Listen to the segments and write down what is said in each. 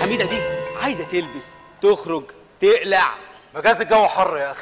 حميده دي عايزه تلبس تخرج تقلع مجاز الجو حر يا اخي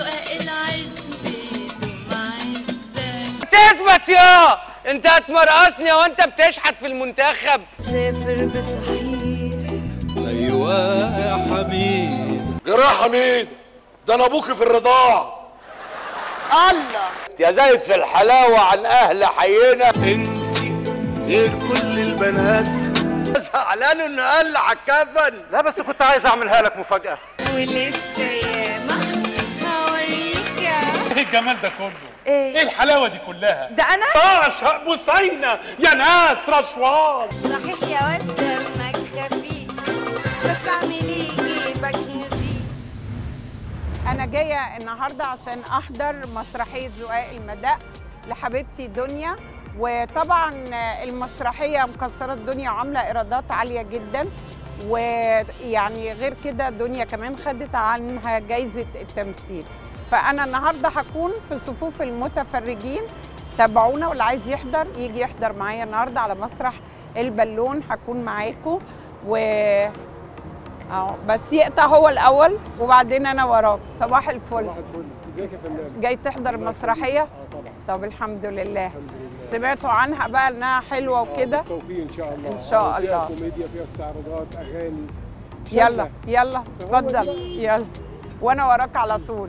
تثبت يا انت هتمرقصني وانت بتشحت في المنتخب سافر بصحيح ايوه يا حميد جراح حميد ده انا ابوك في الرضاعه الله يا زايد في الحلاوه عن اهل حينا انت غير كل البنات زعلان انه قال على الكفن لا بس كنت عايز اعملها لك مفاجاه ولسه ياما هوريك يا ايه الجمال ده كله؟ إيه؟ ايه الحلاوه دي كلها؟ ده انا طاشق بوسينة يا ناس رشوان صحيح يا واد دمك خفيف بس اعملي جيبك نضيف أنا جاية النهاردة عشان أحضر مسرحية زقاق المداء لحبيبتي دنيا وطبعا المسرحية مكسرة الدنيا وعاملة إيرادات عالية جدا ويعني غير كده دنيا كمان خدت عنها جايزة التمثيل فأنا النهاردة هكون في صفوف المتفرجين تابعونا واللي عايز يحضر يجي يحضر معايا النهاردة على مسرح البالون هكون معاكم و اهو بس يقطع هو الاول وبعدين انا وراه صباح الفل ازيك يا فنان؟ جاي تحضر المسرحيه اه طبعا طب الحمد لله سمعتوا عنها بقى انها حلوه وكده توفيق ان شاء الله إن شاء فيها الله. كوميديا فيها استعراضات اغاني يلا شغلة. يلا اتفضل يلا وانا وراك على طول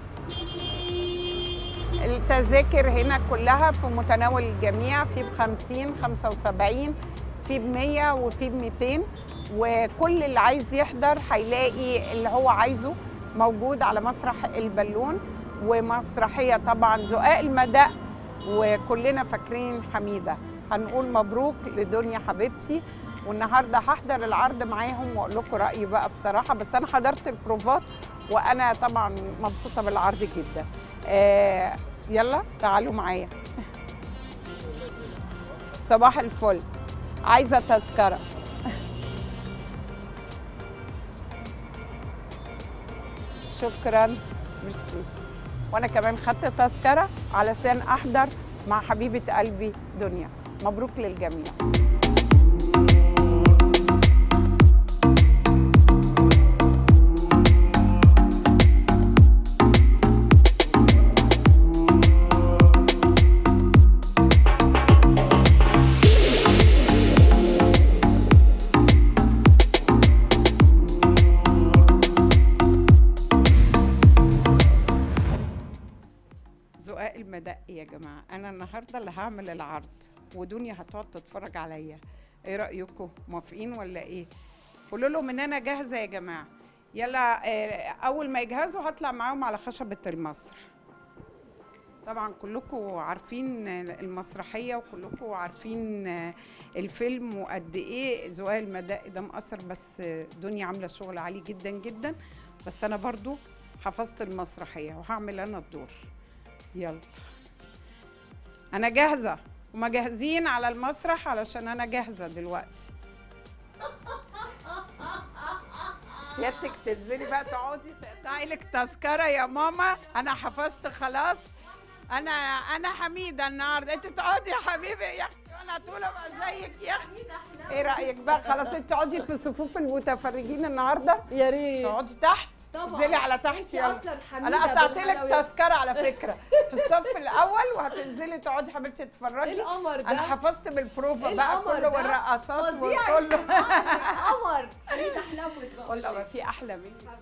التذاكر هنا كلها في متناول الجميع في ب 50 75 في ب 100 وفي ب 200 وكل اللي عايز يحضر هيلاقي اللي هو عايزه موجود على مسرح البالون ومسرحيه طبعا زقاق المداء وكلنا فاكرين حميده هنقول مبروك لدنيا حبيبتي والنهارده هحضر العرض معاهم واقول لكم رايي بقى بصراحه بس انا حضرت البروفات وانا طبعا مبسوطه بالعرض جدا آه يلا تعالوا معايا صباح الفل عايزه تذكره شكرا ميرسي وانا كمان خدت تذكره علشان احضر مع حبيبه قلبي دنيا مبروك للجميع زقاق المدق يا جماعه انا النهارده اللي هعمل العرض ودنيا هتقعد تتفرج عليا ايه رايكم موافقين ولا ايه قولوا لهم ان انا جاهزه يا جماعه يلا آه، اول ما يجهزوا هطلع معاهم على خشبه المسرح طبعا كلكم عارفين المسرحيه وكلكم عارفين الفيلم وقد ايه زقاق المدق ده مأثر بس دنيا عامله شغل عالي جدا جدا بس انا برضو حفظت المسرحيه وهعمل انا الدور يلا انا جاهزه وما جاهزين على المسرح علشان انا جاهزه دلوقتي سيادتك تنزلي بقى تقعدي تقطعي لك تذكره يا ماما انا حفظت خلاص انا انا حميده النهارده انت تقعدي يا حبيبي يا اختي وانا طول ابقى زيك يا اختي ايه رايك بقى خلاص انت تقعدي في صفوف المتفرجين النهارده يا ريت تقعدي تحت طبعاً. انزلي على تحت انت يلا أصلاً حميدة انا قطعت لك بالحلويات. تذكره على فكره في الصف الاول وهتنزلي تقعدي حبيبتي تتفرجي ايه القمر ده؟ انا حفظت بالبروفا ايه بقى القمر كله ده؟ والرقصات فظيع وكله قمر حميدة حلوت بقى والله ما في احلى مني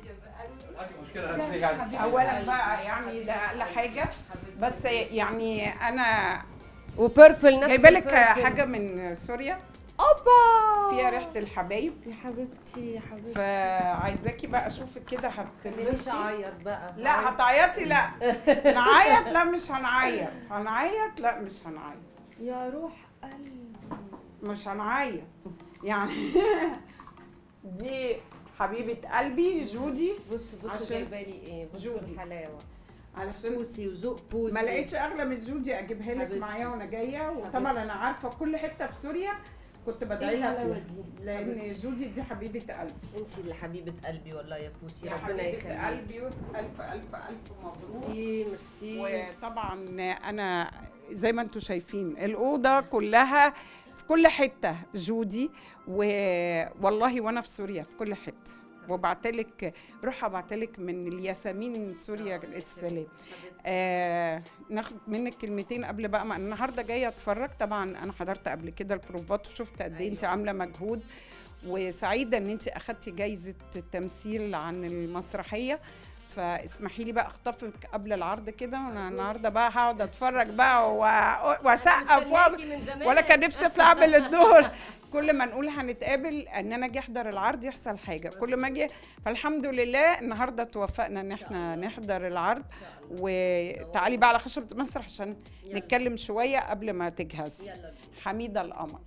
اولا بقى يعني ده اقل حاجه بس يعني انا وبيربل نفس جايبه لك البيربل. حاجه من سوريا اوبا فيها ريحه الحبايب يا حبيبتي يا حبيبتي فعايزاكي بقى اشوفك كده مش هتلبسي اعيط بقى لا هتعيطي لا نعيط لا مش هنعيط هنعيط لا مش هنعيط يا روح قلبي مش هنعيط يعني دي حبيبة قلبي جودي بصوا بصوا عشان جايبه لي ايه بصوا جودي. الحلاوه علشان بوسي وذوق بوسي ما لقيتش اغلى من جودي اجيبها لك حبيبتي. معايا وانا جايه وطبعا حبيبتي. انا عارفه كل حته في سوريا كنت بدعي إيه لها الحلاوة فيها دي؟ لان حبيبتي. جودي دي حبيبه قلبي انت اللي حبيبه قلبي والله يا بوسي يا ربنا حبيبه يخليك قلبي الف الف الف مبروك ميرسي ميرسي وطبعا انا زي ما انتم شايفين الاوضه كلها في كل حته جودي و... والله وانا في سوريا في كل حته وبعتلك روح ابعتلك من الياسمين سوريا السلام آه ناخد منك كلمتين قبل بقى ما النهارده جايه اتفرج طبعا انا حضرت قبل كده البروفات وشفت قد ايه انت عامله مجهود وسعيده ان انت اخدتي جايزه التمثيل عن المسرحيه فاسمحي لي بقى اخطفك قبل العرض كده وانا النهارده بقى هقعد اتفرج بقى و- واسقف و- ولا كان نفسي اطلع اعمل الدور كل ما نقول هنتقابل ان انا اجي احضر العرض يحصل حاجه كل ما اجي فالحمد لله النهارده توفقنا ان احنا نحضر العرض وتعالي بقى على خشبه المسرح عشان نتكلم شويه قبل ما تجهزي حميده القمر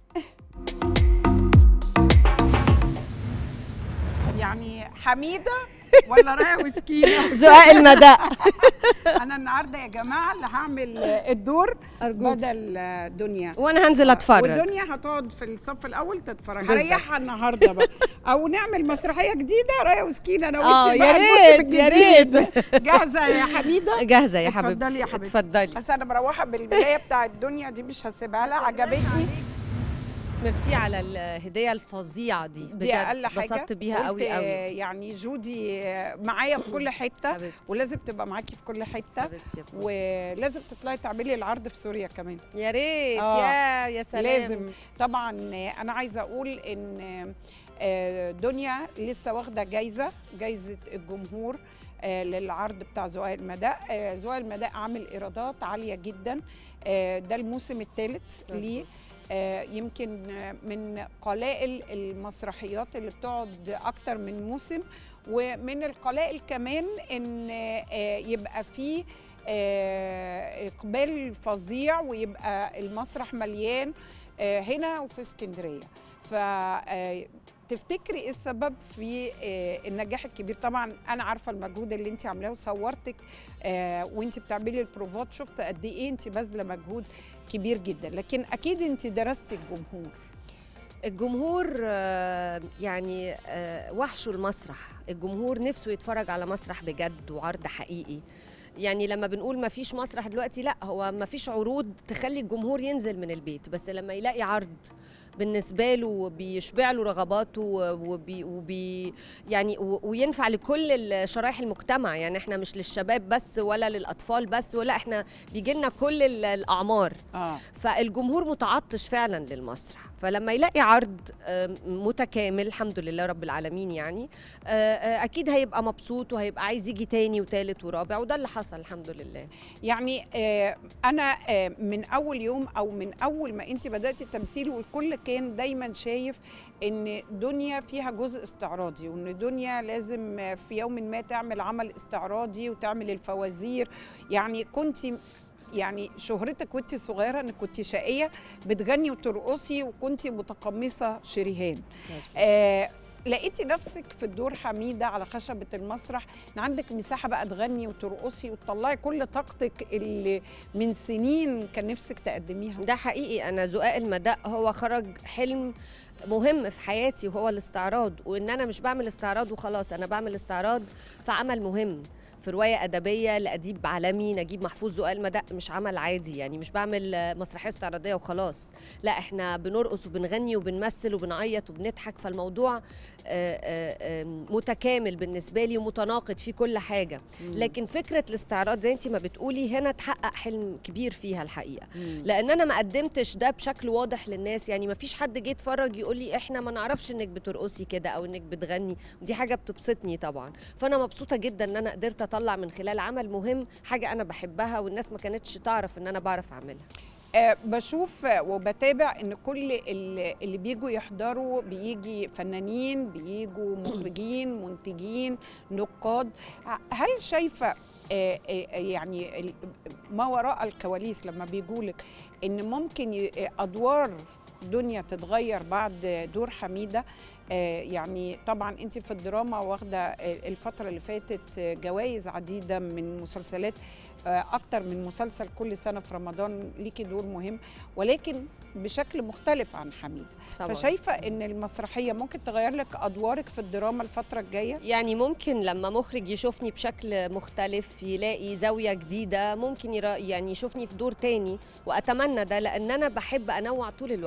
يعني حميده ولا رايه وسكينه زقاق المداء انا النهارده يا جماعه اللي هعمل الدور أرجوك. بدل دنيا وانا هنزل اتفرج ودنيا هتقعد في الصف الاول تتفرج بالظبط. هريحها النهارده بقى او نعمل مسرحيه جديده رايه وسكينه انا آه، وانتي يا بقى الموسم ريت، يا الجديد جاهزه يا حميده جاهزه يا حبيبتي اتفضلي يا حبيبتي اتفضلي بس انا مروحه بالبدايه بتاع الدنيا دي مش هسيبها لها عجبتني ميرسي على الهديه الفظيعه دي دي اقل حاجه اتبسطت بيها قلت قوي قوي يعني جودي معايا في كل حته حبيبتي. ولازم تبقى معاكي في كل حته حبيبتي يا بوسي. ولازم تطلعي تعملي العرض في سوريا كمان يا ريت آه، يا يا سلام لازم طبعا انا عايزه اقول ان آه، دنيا لسه واخده جايزه جايزه الجمهور آه، للعرض بتاع زقاق المداء آه، زقاق المداء عامل ايرادات عاليه جدا آه، ده الموسم الثالث ليه آه، يمكن آه، من قلائل المسرحيات اللي بتقعد اكتر من موسم ومن القلائل كمان ان آه، يبقى فيه آه، اقبال فظيع ويبقى المسرح مليان آه، هنا وفي اسكندريه ف آه، تفتكري ايه السبب في آه، النجاح الكبير طبعا انا عارفه المجهود اللي انت عاملاه وصورتك آه، وانت بتعملي البروفات شفت قد ايه انت باذله مجهود كبير جدا لكن اكيد انت درستي الجمهور الجمهور آه، يعني آه، وحشه المسرح الجمهور نفسه يتفرج على مسرح بجد وعرض حقيقي يعني لما بنقول ما فيش مسرح دلوقتي لا هو ما فيش عروض تخلي الجمهور ينزل من البيت بس لما يلاقي عرض بالنسبه له بيشبع له رغباته وبي, وبي يعني و- وينفع لكل ال- المجتمع يعني احنا مش للشباب بس ولا للاطفال بس ولا احنا بيجي لنا كل ال- الاعمار اه فالجمهور متعطش فعلا للمسرح فلما يلاقي عرض آم، متكامل الحمد لله رب العالمين يعني آه، آه، اكيد هيبقى مبسوط وهيبقى عايز يجي تاني وتالت ورابع وده اللي حصل الحمد لله يعني آه، انا آه، من اول يوم او من اول ما انت بداتي التمثيل والكل كان دايما شايف ان دنيا فيها جزء استعراضي وان دنيا لازم آه، في يوم ما تعمل عمل استعراضي وتعمل الفوازير يعني كنت يعني شهرتك وانت صغيره انك كنت شقيه بتغني وترقصي وكنت متقمصه شريهان آه لقيتي نفسك في الدور حميده على خشبه المسرح ان عندك مساحه بقى تغني وترقصي وتطلعي كل طاقتك اللي من سنين كان نفسك تقدميها ده حقيقي انا زقاق المداء هو خرج حلم مهم في حياتي وهو الاستعراض وان انا مش بعمل استعراض وخلاص انا بعمل استعراض في عمل مهم في روايه ادبيه لاديب عالمي نجيب محفوظ زقاق المداء مش عمل عادي يعني مش بعمل آه، مسرحيه استعراضيه وخلاص لا احنا بنرقص وبنغني وبنمثل وبنعيط وبنضحك فالموضوع آه، آه، آه، متكامل بالنسبه لي ومتناقض في كل حاجه لكن فكره الاستعراض زي انت ما بتقولي هنا تحقق حلم كبير فيها الحقيقه لان انا ما قدمتش ده بشكل واضح للناس يعني ما فيش حد جه يتفرج يقول لي احنا ما نعرفش انك بترقصي كده او انك بتغني ودي حاجه بتبسطني طبعا فانا مبسوطه جدا ان انا قدرت اطلع من خلال عمل مهم حاجه انا بحبها والناس ما كانتش تعرف ان انا بعرف اعملها آه بشوف آه، وبتابع ان كل اللي اللي بيجوا يحضروا بيجي فنانين بيجوا مخرجين منتجين نقاد ع- هل شايفه آه، آه، يعني ال- ما وراء الكواليس لما بيجولك ان ممكن ي- آه، ادوار دنيا تتغير بعد دور حميده آه، يعني طبعا انت في الدراما واخده آه، الفتره اللي فاتت جوائز عديده من مسلسلات آه، اكتر من مسلسل كل سنه في رمضان ليكي دور مهم ولكن بشكل مختلف عن حميده طبعاً. فشايفه ان المسرحيه ممكن تغير لك ادوارك في الدراما الفتره الجايه يعني ممكن لما مخرج يشوفني بشكل مختلف يلاقي زاوية جديدة ممكن يرا يعني يشوفني في دور تاني وأتمنى ده لأن أنا بحب أنوع طول الوقت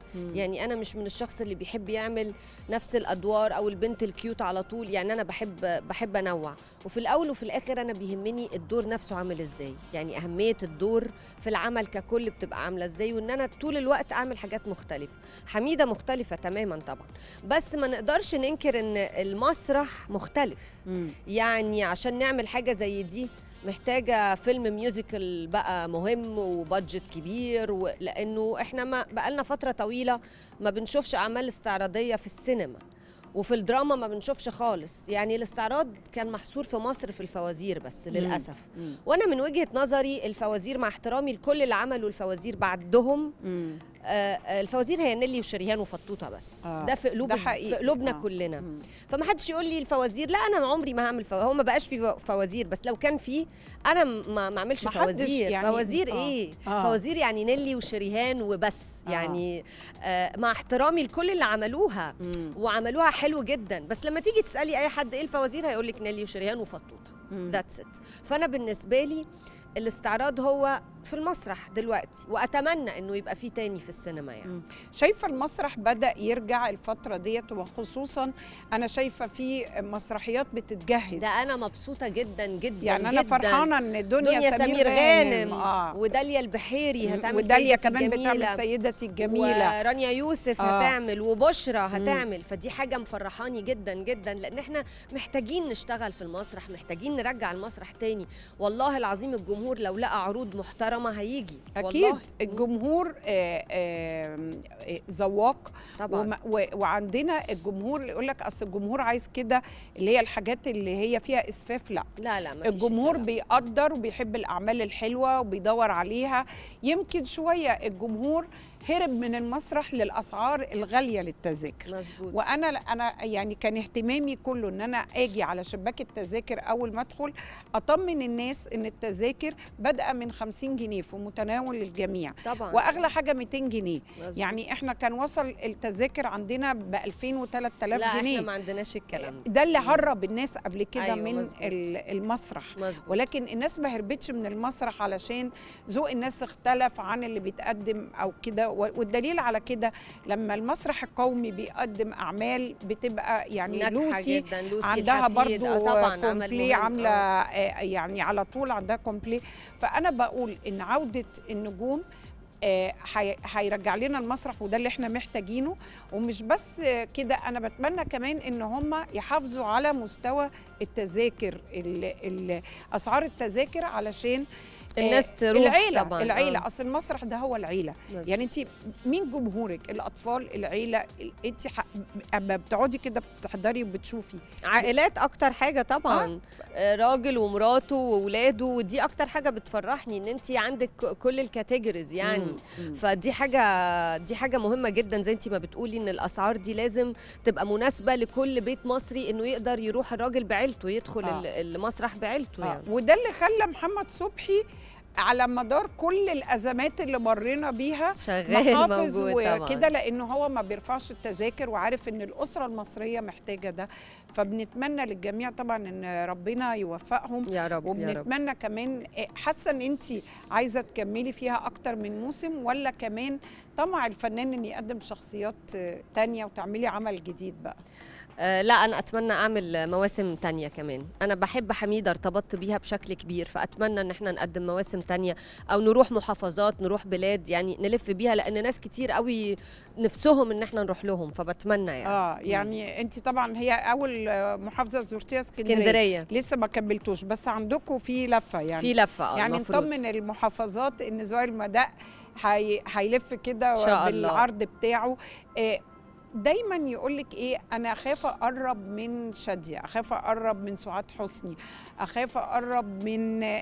مم. يعني انا مش من الشخص اللي بيحب يعمل نفس الادوار او البنت الكيوت على طول يعني انا بحب بحب انوع وفي الاول وفي الاخر انا بيهمني الدور نفسه عامل ازاي يعني اهميه الدور في العمل ككل بتبقى عامله ازاي وان انا طول الوقت اعمل حاجات مختلفه حميده مختلفه تماما طبعا بس ما نقدرش ننكر ان المسرح مختلف مم. يعني عشان نعمل حاجه زي دي محتاجه فيلم ميوزيكال بقى مهم وبادجت كبير و... لانه احنا ما بقالنا فتره طويله ما بنشوفش اعمال استعراضيه في السينما وفي الدراما ما بنشوفش خالص يعني الاستعراض كان محصور في مصر في الفوازير بس للاسف مم. وانا من وجهه نظري الفوازير مع احترامي لكل اللي عملوا الفوازير بعدهم مم. آه، آه، الفوازير هي نيلي وشريهان وفطوطه بس آه، ده في قلوب ده حقيقي. في قلوبنا آه. كلنا مم. فما حدش يقول لي الفوازير لا انا عمري ما هعمل فوازير هو ما بقاش في فوازير بس لو كان في انا م- ما ما اعملش ما حدش فوازير يعني- فوازير آه. ايه آه. فوازير يعني نيلي وشريهان وبس آه. يعني آه مع احترامي لكل اللي عملوها مم. وعملوها حلو جدا بس لما تيجي تسالي اي حد ايه الفوازير هيقول لك نيلي وشريهان وفطوطه مم. ذاتس ات فانا بالنسبه لي الاستعراض هو في المسرح دلوقتي واتمنى انه يبقى فيه تاني في السينما يعني مم. شايفه المسرح بدا يرجع الفتره ديت وخصوصا انا شايفه في مسرحيات بتتجهز ده انا مبسوطه جدا جدا يعني انا جداً. فرحانه ان دنيا, دنيا سمير غانم اه وداليا البحيري هتعمل وداليا سيدتي كمان الجميلة. بتعمل سيدتي الجميله ورانيا يوسف آه. هتعمل وبشرى هتعمل فدي حاجه مفرحاني جدا جدا لان احنا محتاجين نشتغل في المسرح محتاجين نرجع المسرح تاني والله العظيم الجمهور لو لقى عروض محترمه هيجي اكيد والله. الجمهور آه، آه، آه، ذواق طبعا وما- و- وعندنا الجمهور اللي يقول لك اصل الجمهور عايز كده اللي هي الحاجات اللي هي فيها اسفاف لا لا لا ما فيش الجمهور الكلام. بيقدر وبيحب الاعمال الحلوه وبيدور عليها يمكن شويه الجمهور هرب من المسرح للاسعار الغاليه للتذاكر مظبوط وانا انا يعني كان اهتمامي كله ان انا اجي على شباك التذاكر اول ما ادخل اطمن الناس ان التذاكر بادئه من 50 جنيه في متناول الجميع طبعا واغلى حاجه 200 جنيه مظبوط. يعني احنا كان وصل التذاكر عندنا ب 2000 و3000 لا جنيه احنا ما عندناش الكلام ده ده اللي هرب الناس قبل كده أيوة، من مظبوط. ال- المسرح مظبوط ولكن الناس ما هربتش من المسرح علشان ذوق الناس اختلف عن اللي بيتقدم او كده و- والدليل على كده لما المسرح القومي بيقدم اعمال بتبقى يعني ناجحة لوسي جدا لوسي عندها الحفيد. برضو آه طبعا عمل كومبلي مهم. عامله آه. آه، يعني على طول عندها كومبلي فانا بقول ان عوده النجوم آه، هي- هيرجع لنا المسرح وده اللي احنا محتاجينه ومش بس آه، كده انا بتمنى كمان ان هم يحافظوا على مستوى التذاكر ال- ال- اسعار التذاكر علشان آه، الناس تروح العيله طبعاً، العيله آه. اصل المسرح ده هو العيله مظبوط. يعني انت مين جمهورك الاطفال العيله ال- انت ح- اما بتقعدي كده بتحضري وبتشوفي عائلات اكتر حاجه طبعا آه. راجل ومراته واولاده ودي اكتر حاجه بتفرحني ان انت عندك ك- كل الكاتيجوريز يعني مم، مم. فدي حاجه دي حاجه مهمه جدا زي انت ما بتقولي ان الاسعار دي لازم تبقى مناسبه لكل بيت مصري انه يقدر يروح الراجل بعيلته يدخل آه. ال- المسرح بعيلته آه. يعني وده اللي خلى محمد صبحي على مدار كل الازمات اللي مرينا بيها شغال محافظ موجود وكده طبعا لانه هو ما بيرفعش التذاكر وعارف ان الاسره المصريه محتاجه ده فبنتمنى للجميع طبعا ان ربنا يوفقهم يا رب يا رب وبنتمنى كمان إيه، حاسه ان انت عايزه تكملي فيها اكتر من موسم ولا كمان طمع الفنان ان يقدم شخصيات آه، تانية وتعملي عمل جديد بقى آه لا انا اتمنى اعمل مواسم تانية كمان انا بحب حميده ارتبطت بيها بشكل كبير فاتمنى ان احنا نقدم مواسم تانية او نروح محافظات نروح بلاد يعني نلف بيها لان ناس كتير قوي نفسهم ان احنا نروح لهم فبتمنى يعني اه يعني انت طبعا هي اول آه، محافظه زرتيها اسكندريه اسكندريه لسه ما كملتوش بس عندكم في لفه يعني في لفه اه يعني المفروض. نطمن المحافظات ان زوال المداء هي... هيلف كده إن شاء الله. بالعرض بتاعه آه، دايما يقول لك ايه انا اخاف اقرب من شاديه اخاف اقرب من سعاد حسني اخاف اقرب من آه،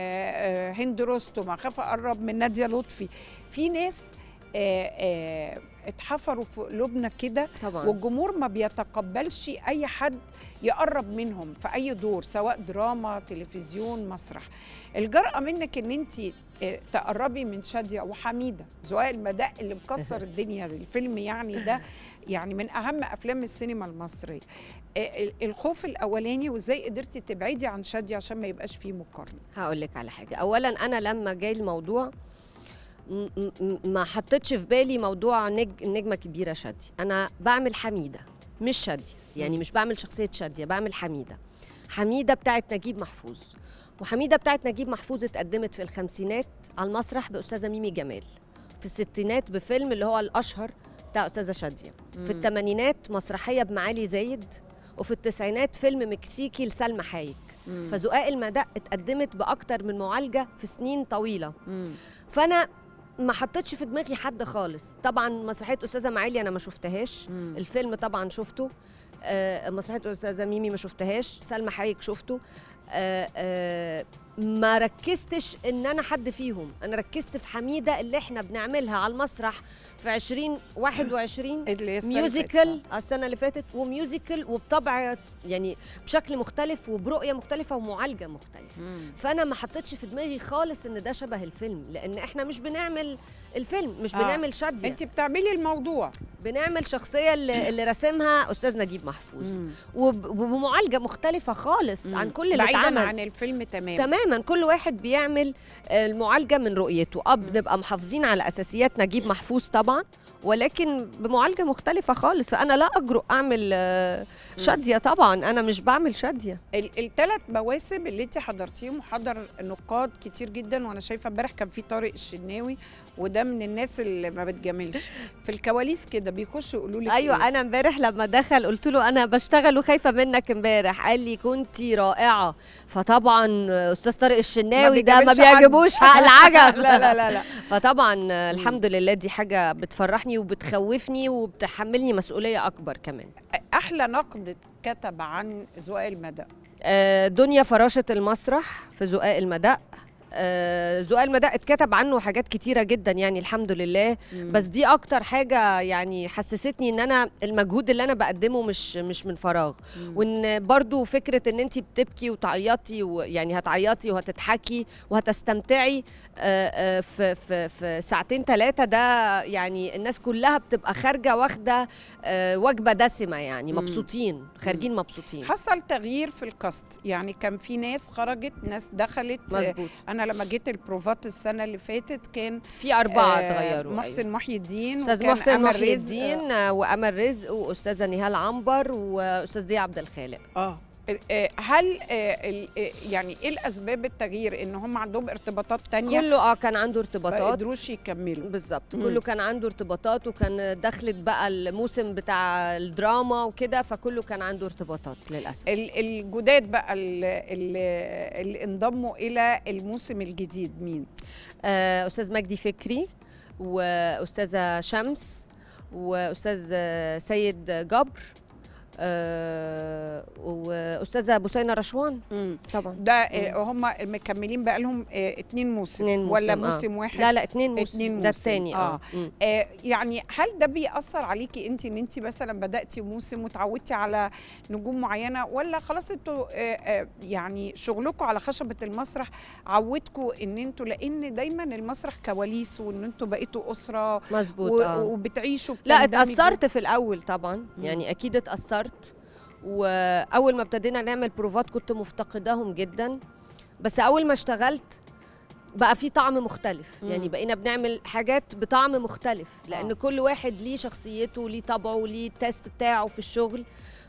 آه، هند رستم اخاف اقرب من ناديه لطفي في ناس آه، آه، اتحفروا في قلوبنا كده طبعا والجمهور ما بيتقبلش اي حد يقرب منهم في اي دور سواء دراما تلفزيون مسرح الجرأة منك ان انت تقربي من شادية وحميدة زوايا المداء اللي مكسر الدنيا الفيلم يعني ده يعني من اهم افلام السينما المصريه آه، الخوف الاولاني وازاي قدرتي تبعدي عن شادية عشان ما يبقاش فيه مقارنه هقول لك على حاجه اولا انا لما جاي الموضوع م- م- ما حطيتش في بالي موضوع نج... النجمه كبيره شاديه انا بعمل حميده مش شاديه يعني مش بعمل شخصيه شاديه بعمل حميده حميده بتاعت نجيب محفوظ وحميده بتاعت نجيب محفوظ اتقدمت في الخمسينات على المسرح باستاذه ميمي جمال في الستينات بفيلم اللي هو الاشهر بتاع استاذه شاديه في مم. الثمانينات مسرحيه بمعالي زايد وفي التسعينات فيلم مكسيكي لسلمى حايك مم. فزقاق المدق اتقدمت باكتر من معالجه في سنين طويله مم. فانا ما حطيتش في دماغي حد خالص طبعا مسرحيه استاذه معالي انا ما شفتهاش مم. الفيلم طبعا شفته آه، مسرحيه استاذه ميمي ما شفتهاش سلمى حايك شفته آه، آه، ما ركزتش ان انا حد فيهم انا ركزت في حميده اللي احنا بنعملها على المسرح في 2021 اللي هي السنة اللي ميوزيكال السنه اللي فاتت وميوزيكال وبطبع يعني بشكل مختلف وبرؤيه مختلفه ومعالجه مختلفه مم. فانا ما حطيتش في دماغي خالص ان ده شبه الفيلم لان احنا مش بنعمل الفيلم مش آه. بنعمل شاديه انت بتعملي الموضوع بنعمل شخصيه اللي, اللي رسمها استاذ نجيب محفوظ مم. وب- وبمعالجه مختلفه خالص عن كل اللي بعيدا اتعمل عن الفيلم تماما تماما كل واحد بيعمل المعالجه من رؤيته اه بنبقى محافظين على اساسيات نجيب محفوظ طبعا ولكن بمعالجه مختلفه خالص فانا لا اجرؤ اعمل آه، شاديه طبعا انا مش بعمل شاديه الثلاث مواسم اللي انت حضرتيهم وحضر نقاد كتير جدا وانا شايفه امبارح كان في طارق الشناوي وده من الناس اللي ما بتجاملش في الكواليس كده بيخشوا يقولوا لك ايوه إيه؟ انا امبارح لما دخل قلت له انا بشتغل وخايفه منك امبارح قال لي كنتي رائعه فطبعا استاذ طارق الشناوي ده ما بيجاملش حد. بيعجبوش حق العجب لا لا لا لا فطبعا الحمد لله دي حاجه بتفرحني وبتخوفني وبتحملني مسؤوليه اكبر كمان احلى نقد اتكتب عن زقاق المدى آه، دنيا فراشة المسرح في زقاق المدق آه، زقاق المدق اتكتب عنه حاجات كتيرة جدا يعني الحمد لله مم. بس دي اكتر حاجة يعني حسستني ان انا المجهود اللي انا بقدمه مش مش من فراغ مم. وان برضو فكرة ان انت بتبكي وتعيطي ويعني هتعيطي وهتضحكي وهتستمتعي آه، آه، في في في ساعتين ثلاثة ده يعني الناس كلها بتبقى خارجة واخدة آه، وجبة دسمة يعني مم. مبسوطين خارجين مبسوطين حصل تغيير في الكاست يعني كان في ناس خرجت ناس دخلت مظبوط انا لما جيت البروفات السنه اللي فاتت كان في أربعة آه، اتغيروا محسن أيوة. محي الدين أستاذ وكان محسن أمل محي رزق. الدين آه، وأمل رزق وأستاذة نهال عنبر وأستاذ ضياء عبد الخالق اه آه، هل آه، ال- آه، يعني ايه الاسباب التغيير ان هم عندهم ارتباطات تانية كله اه كان عنده ما ارتباطات قدروش يكملوا بالظبط مم. كله كان عنده ارتباطات وكان دخلت بقى الموسم بتاع الدراما وكده فكله كان عنده ارتباطات للأسف ال- الجداد بقى ال- ال- اللي انضموا الى الموسم الجديد مين آه، أستاذ مجدي فكري وأستاذة شمس وأستاذ آه، سيد جبر آه، وأستاذة بوسينة رشوان مم. طبعا ده آه، هم مكملين بقى لهم آه، اتنين موسم اتنين موسم ولا آه. موسم واحد لا لا اتنين موسم اتنين ده موسم. التاني اه, آه. مم. آه، يعني هل ده بيأثر عليكي انت ان انت مثلا بدأتي موسم وتعودتي على نجوم معينة ولا خلاص انتوا آه، آه، يعني شغلكم على خشبة المسرح عودكم ان انتوا لان دايما المسرح كواليس وان انتوا بقيتوا أسرة مظبوط و- اه وبتعيشوا لا بتندمجوا. اتأثرت في الأول طبعا مم. يعني أكيد اتأثرت وأول ما ابتدينا نعمل بروفات كنت مفتقداهم جدا بس أول ما اشتغلت بقى في طعم مختلف مم. يعني بقينا بنعمل حاجات بطعم مختلف لأن آه. كل واحد ليه شخصيته ليه طبعه ليه التست بتاعه في الشغل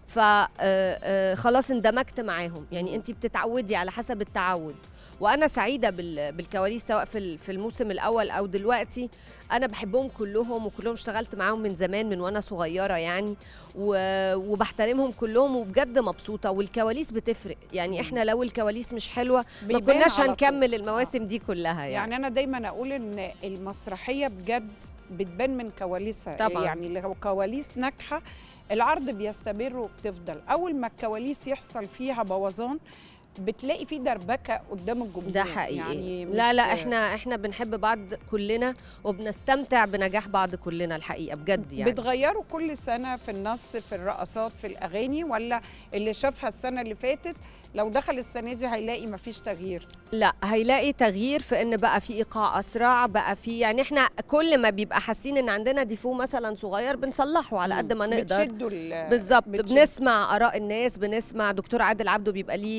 فخلاص اندمجت معاهم يعني انت بتتعودي على حسب التعود وانا سعيده بال- بالكواليس سواء في ال- في الموسم الاول او دلوقتي انا بحبهم كلهم وكلهم اشتغلت معاهم من زمان من وانا صغيره يعني و- وبحترمهم كلهم وبجد مبسوطه والكواليس بتفرق يعني احنا لو الكواليس مش حلوه ما بيبان كناش على طول. هنكمل المواسم دي كلها يعني, يعني انا دايما اقول ان المسرحيه بجد بتبان من كواليسها طبعاً. يعني لو كواليس ناجحه العرض بيستمر وبتفضل اول ما الكواليس يحصل فيها بوظان بتلاقي في دربكه قدام الجمهور ده حقيقي يعني لا لا مش- احنا احنا بنحب بعض كلنا وبنستمتع بنجاح بعض كلنا الحقيقه بجد يعني بتغيروا كل سنه في النص في الرقصات في الاغاني ولا اللي شافها السنه اللي فاتت لو دخل السنه دي هيلاقي مفيش تغيير لا هيلاقي تغيير في ان بقى في ايقاع اسرع بقى في يعني احنا كل ما بيبقى حاسين ان عندنا ديفو مثلا صغير بنصلحه على قد ما نقدر بتشدوا ال- بالظبط بتشد- بنسمع اراء الناس بنسمع دكتور عادل عبده بيبقى ليه رؤيه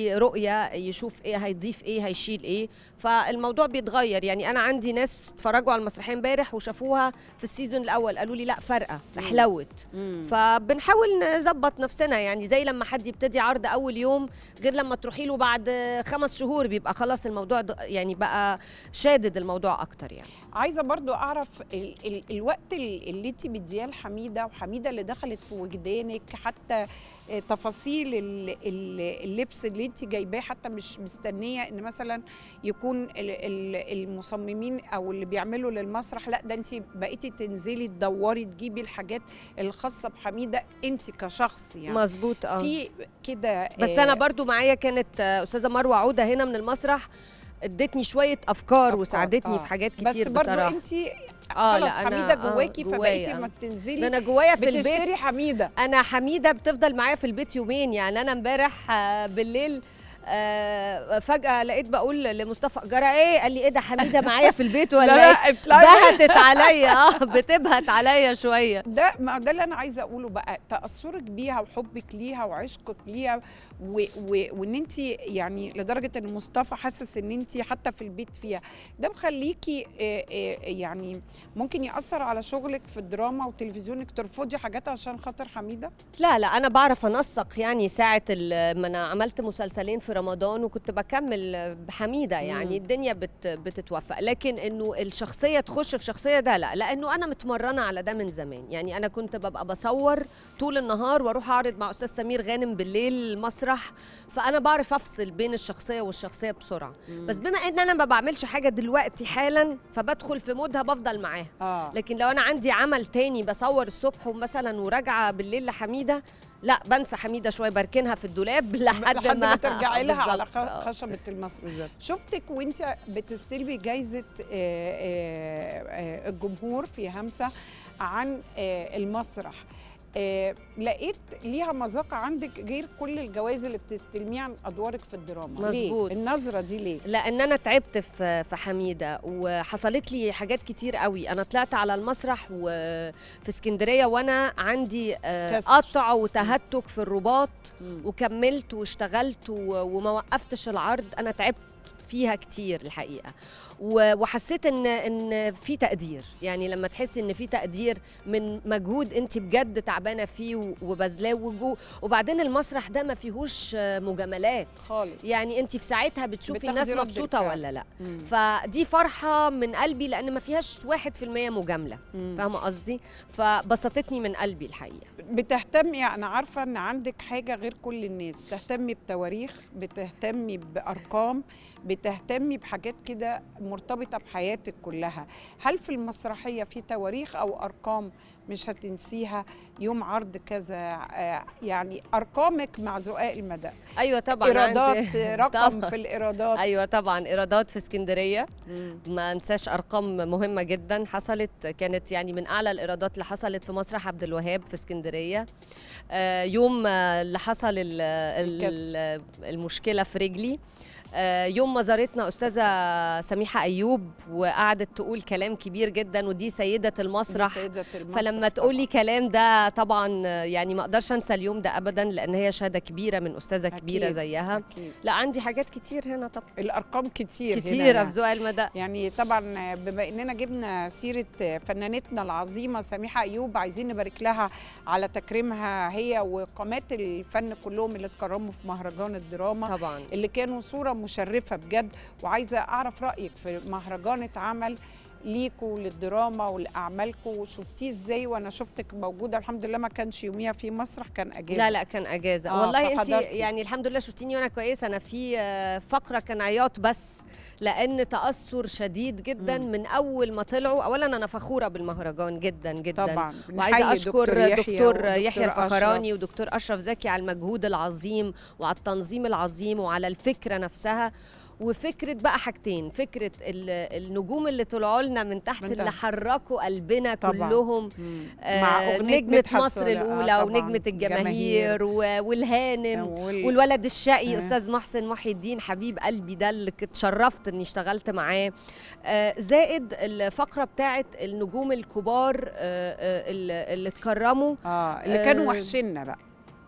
شويه يشوف ايه هيضيف ايه هيشيل ايه فالموضوع بيتغير يعني انا عندي ناس اتفرجوا على المسرحيه امبارح وشافوها في السيزون الاول قالوا لي لا فارقه حلوت فبنحاول نظبط نفسنا يعني زي لما حد يبتدي عرض اول يوم غير لما تروحي له بعد خمس شهور بيبقى خلاص الموضوع د- يعني بقى شادد الموضوع اكتر يعني عايزه برضو اعرف ال ال الوقت ال- اللي انت مدياه لحميده وحميده اللي دخلت في وجدانك حتى آه، تفاصيل ال- ال- اللبس اللي انت جايباه حتى مش مستنيه ان مثلا يكون ال- ال- المصممين او اللي بيعملوا للمسرح لا ده انت بقيتي تنزلي تدوري تجيبي الحاجات الخاصه بحميده انت كشخص يعني مظبوط اه في كده بس آه، انا برضو معايا كانت آه، استاذه مروه عوده هنا من المسرح ادتني شويه افكار, وساعدتني آه. في حاجات بس كتير برضو بصراحه انت آه، خلاص لا، أنا- حميده آه، جواكي فبقيتي جوايا. ما تنزلي ده انا جوايا في البيت بتشتري حميده انا حميده بتفضل معايا في البيت يومين يعني انا امبارح آه، بالليل آه، فجأة لقيت بقول لمصطفى جرى ايه؟ قال لي ايه ده حميدة معايا في البيت ولا لا، لا، ايه؟ اطلعي. بهتت عليا اه بتبهت عليا شوية ده ما ده اللي انا عايزه اقوله بقى تاثرك بيها وحبك ليها وعشقك ليها و و وان انت يعني لدرجه ان مصطفى حاسس ان انت حتى في البيت فيها ده مخليكي آه، آه، يعني ممكن ياثر على شغلك في الدراما وتلفزيونك ترفضي حاجات عشان خاطر حميده لا لا انا بعرف انسق يعني ساعه ال- ما انا عملت مسلسلين في رمضان وكنت بكمل بحميده يعني مم. الدنيا بت بتتوفق لكن انه الشخصيه تخش في شخصيه ده لا لانه انا متمرنه على ده من زمان يعني انا كنت ببقى بصور طول النهار واروح اعرض مع استاذ سمير غانم بالليل المسرح فانا بعرف افصل بين الشخصيه والشخصيه بسرعه بس بما ان انا ما بعملش حاجه دلوقتي حالا فبدخل في مودها بفضل معاها اه لكن لو انا عندي عمل تاني بصور الصبح ومثلا وراجعه بالليل لحميده لا بنسى حميده شويه بركنها في الدولاب لحد, لحد ما ترجعي لها على بالظبط، آه. خ- خشبه المسرح شفتك وانت بتستلمي جايزه آه، آه، آه، الجمهور في همسه عن آه، المسرح آه، لقيت ليها مذاق عندك غير كل الجوائز اللي بتستلميها عن ادوارك في الدراما مظبوط. ليه النظره دي ليه لان انا تعبت في في حميده وحصلت لي حاجات كتير قوي انا طلعت على المسرح وفي اسكندريه وانا عندي آه، كسر. قطع وتهتك في الرباط مم. وكملت واشتغلت و- وما وقفتش العرض انا تعبت فيها كتير الحقيقه و- وحسيت ان ان في تقدير يعني لما تحسي ان في تقدير من مجهود انت بجد تعبانه فيه و- وبذلاه وجو وبعدين المسرح ده ما فيهوش آه، مجاملات خالص يعني انت في ساعتها بتشوفي بتاخدي الناس رد مبسوطه الفعل. ولا لا مم. فدي فرحه من قلبي لان ما فيهاش واحد في المية مجامله مم. فاهمه قصدي فبسطتني من قلبي الحقيقه بتهتمي انا عارفه ان عندك حاجه غير كل الناس تهتمي بتواريخ بتهتمي بارقام بتهتمي بحاجات كده مرتبطه بحياتك كلها هل في المسرحيه في تواريخ او ارقام مش هتنسيها يوم عرض كذا آه، يعني ارقامك مع زقاق المدى ايوه طبعا ايرادات عندي- رقم طبعاً. في الايرادات ايوه طبعا ايرادات في اسكندريه مم. ما انساش ارقام مهمه جدا حصلت كانت يعني من اعلى الايرادات اللي حصلت في مسرح عبد الوهاب في اسكندريه آه، يوم آه، اللي حصل ال- ال- المشكله في رجلي آه، يوم ما زارتنا استاذه سميحه ايوب وقعدت تقول كلام كبير جدا ودي سيده المسرح دي سيدة المسرح فلما تقولي كلام ده طبعا آه، يعني ما اقدرش انسى اليوم ده ابدا لان هي شهاده كبيره من استاذه كبيره أكيد، زيها أكيد. لا عندي حاجات كتير هنا طبعا الارقام كتير هنا كتيره يعني. في ذوق المدى يعني طبعا بما اننا جبنا سيره فنانتنا العظيمه سميحه ايوب عايزين نبارك لها على تكريمها هي وقامات الفن كلهم اللي اتكرموا في مهرجان الدراما طبعا اللي كانوا صوره مشرفه بجد وعايزه اعرف رايك في مهرجان اتعمل ليكوا للدراما ولاعمالكوا شفتيه ازاي وانا شفتك موجوده الحمد لله ما كانش يوميها في مسرح كان اجازه لا لا كان اجازه آه، آه والله انت فحضرتي. يعني الحمد لله شفتيني وانا كويسه انا في آه، فقره كان عياط بس لان تاثر شديد جدا مم. من اول ما طلعوا اولا انا فخوره بالمهرجان جدا جدا طبعا وعايزه بنحيي اشكر يحيى دكتور ودكتور يحيى أشرف. الفخراني ودكتور اشرف زكي على المجهود العظيم وعلى التنظيم العظيم وعلى الفكره نفسها وفكره بقى حاجتين فكره ال- النجوم اللي طلعوا لنا من تحت من اللي تحت. حركوا قلبنا طبعا. كلهم مم. آه، مع أغنية نجمة مدحت مصر صالح. آه، الأولى طبعاً. ونجمة الجماهير و- والهانم وال- والولد الشقي آه. أستاذ محسن محي الدين حبيب قلبي ده اللي كنت شرفت إني اشتغلت معاه آه، زائد الفقرة بتاعت النجوم الكبار آه، آه، اللي اللي اتكرموا اه اللي كانوا آه، وحشنا بقى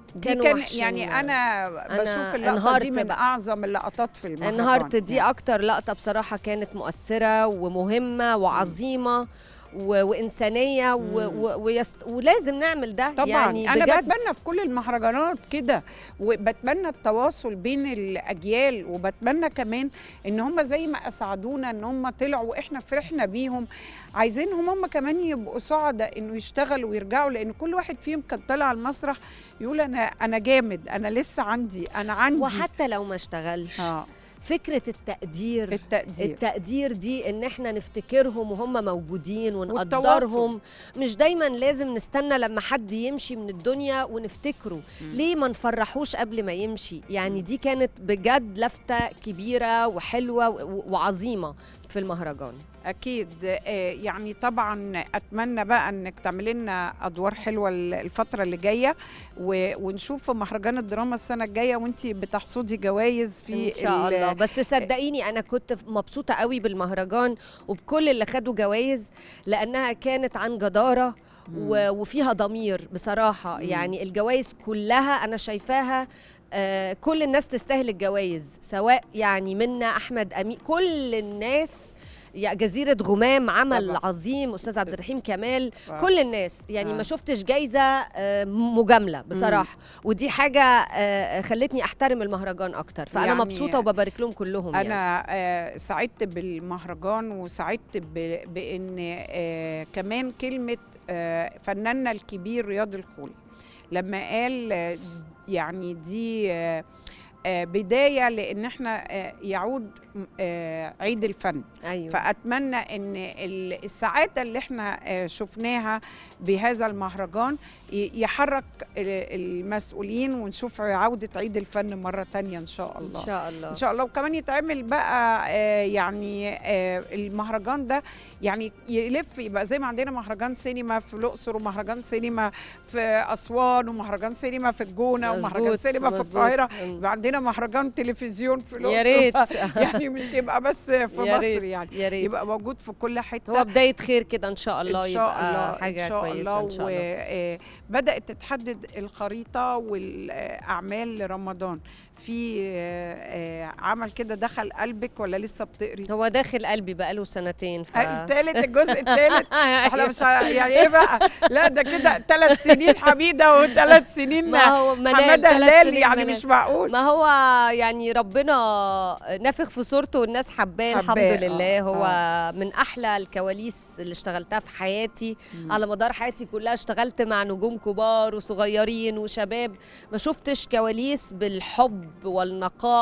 دي كانوا كان وحشين. يعني انا أنا بشوف اللقطه انهارت دي من بقى. اعظم اللقطات في المهرجان انهارت دي يعني. اكتر لقطه بصراحه كانت مؤثره ومهمه وعظيمه و... وانسانيه و... و... ويست... ولازم نعمل ده طبعا يعني انا بجد بتمنى في كل المهرجانات كده وبتمنى التواصل بين الاجيال وبتمنى كمان ان هم زي ما اسعدونا ان هم طلعوا واحنا فرحنا بيهم عايزينهم هم كمان يبقوا سعداء انه يشتغلوا ويرجعوا لان كل واحد فيهم كان طالع على المسرح يقول انا انا جامد انا لسه عندي انا عندي وحتى لو ما اشتغلش اه فكره التقدير التقدير التقدير دي ان احنا نفتكرهم وهم موجودين ونقدرهم والتواصل. مش دايما لازم نستنى لما حد يمشي من الدنيا ونفتكره ليه ما نفرحوش قبل ما يمشي يعني دي كانت بجد لفتة كبيرة وحلوة و- وعظيمة في المهرجان اكيد آه، يعني طبعا اتمنى بقى انك تعملي لنا ادوار حلوه ال- الفتره اللي جايه و- ونشوف في مهرجان الدراما السنه الجايه وانت بتحصدي جوائز في ان شاء ال- الله بس صدقيني انا كنت مبسوطه قوي بالمهرجان وبكل اللي خدوا جوائز لانها كانت عن جداره و- وفيها ضمير بصراحه مم. يعني الجوائز كلها انا شايفاها آه، كل الناس تستاهل الجوائز سواء يعني منا احمد امين كل الناس يا جزيرة غمام عمل طبعا. عظيم أستاذ عبد الرحيم كمال آه. كل الناس يعني آه. ما شفتش جايزة آه، مجاملة بصراحة ودي حاجة آه، خلتني أحترم المهرجان أكتر فأنا يعني مبسوطة وببارك لهم كلهم يعني. انا آه، سعدت بالمهرجان وسعدت ب- بان آه، كمان كلمه آه، فناننا الكبير رياض الخولي لما قال آه، يعني دي آه، آه، بدايه لان احنا آه، يعود آه، عيد الفن أيوة. فاتمنى ان ال- السعاده اللي احنا آه، شفناها بهذا المهرجان ي- يحرك ال- المسؤولين ونشوف عوده عيد الفن مره تانية ان شاء إن الله شاء الله ان شاء الله وكمان يتعمل بقى آه، يعني آه، المهرجان ده يعني يلف يبقى زي ما عندنا مهرجان سينما في الاقصر ومهرجان سينما في اسوان ومهرجان سينما في الجونه ومهرجان مظبوط، سينما في مظبوط. القاهره مم. يبقى عندنا مهرجان تلفزيون في الاقصر يا ريت يعني مش يبقى بس في يا مصر ريت، يعني يا ريت. يبقى موجود في كل حته هو بداية خير كده إن شاء الله إن شاء يبقى الله حاجة إن شاء كويسة الله إن شاء الله وبدأت تتحدد الخريطة والأعمال لرمضان في آه، آه، عمل كده دخل قلبك ولا لسه بتقري؟ هو داخل قلبي بقاله سنتين ف... التالت الجزء التالت احنا مش ع- يعني ايه بقى لا ده كده ثلاث سنين حميده وثلاث سنين ما هو منال حماده ثلاث هلال سنين يعني منال. مش معقول ما هو يعني ربنا نافخ في صورته والناس حباه الحمد حباه، لله آه، هو من احلى الكواليس اللي اشتغلتها في حياتي على مدار حياتي كلها اشتغلت مع نجوم كبار وصغيرين وشباب ما شفتش كواليس بالحب والنقاء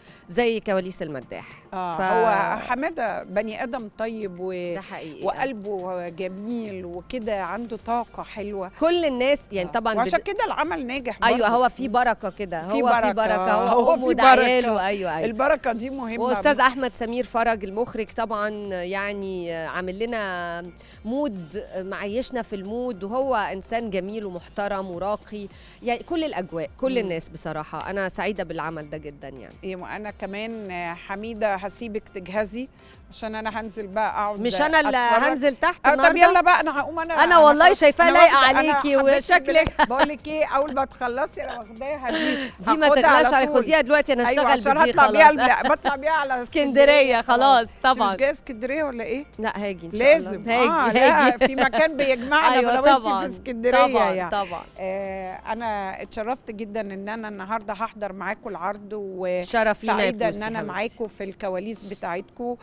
زي كواليس المداح آه ف- هو حماده بني ادم طيب و... ده حقيقي وقلبه جميل وكده عنده طاقه حلوه كل الناس يعني طبعا وعشان بد- كده العمل ناجح ايوه برضه. هو في بركه كده في هو بركة، في بركه هو, هو امه في دعياله بركة. ايوه ايوه البركه دي مهمه واستاذ احمد سمير فرج المخرج طبعا يعني عامل لنا مود معيشنا في المود وهو انسان جميل ومحترم وراقي يعني كل الاجواء كل مم. الناس بصراحه انا سعيده بالعمل ده جدا يعني إيه وانا كمان آه، حميده هسيبك تجهزي عشان انا هنزل بقى اقعد مش انا اللي أتفرج. هنزل تحت آه، طب النهارده يلا بقى انا هقوم انا أنا والله خلاص- شايفاها أنا لايقة واخدة- أنا عليكي حبيت وشكلك- بقول لك ايه اول ما تخلصي انا واخداها دي دي ما هاخدها على تقلقش علي طول. خديها دلوقتي انا أيوة اشتغل عشان بدي هطلع بيها خلاص الم- بطلع بيها على اسكندريه خلاص انت طبعا مش جايه اسكندريه ولا ايه؟ لا هاجي ان شاء لازم الله هاجي اه هاجي لا في مكان بيجمعنا أيوة أيوة طبعاً، في اسكندريه طبعاً، يعني طبعاً. آه انا اتشرفت جدا ان انا النهارده هحضر معاكم العرض شرف لينا يا وسعيده ان بوسي انا حبيبتي. معاكم في الكواليس بتاعتكم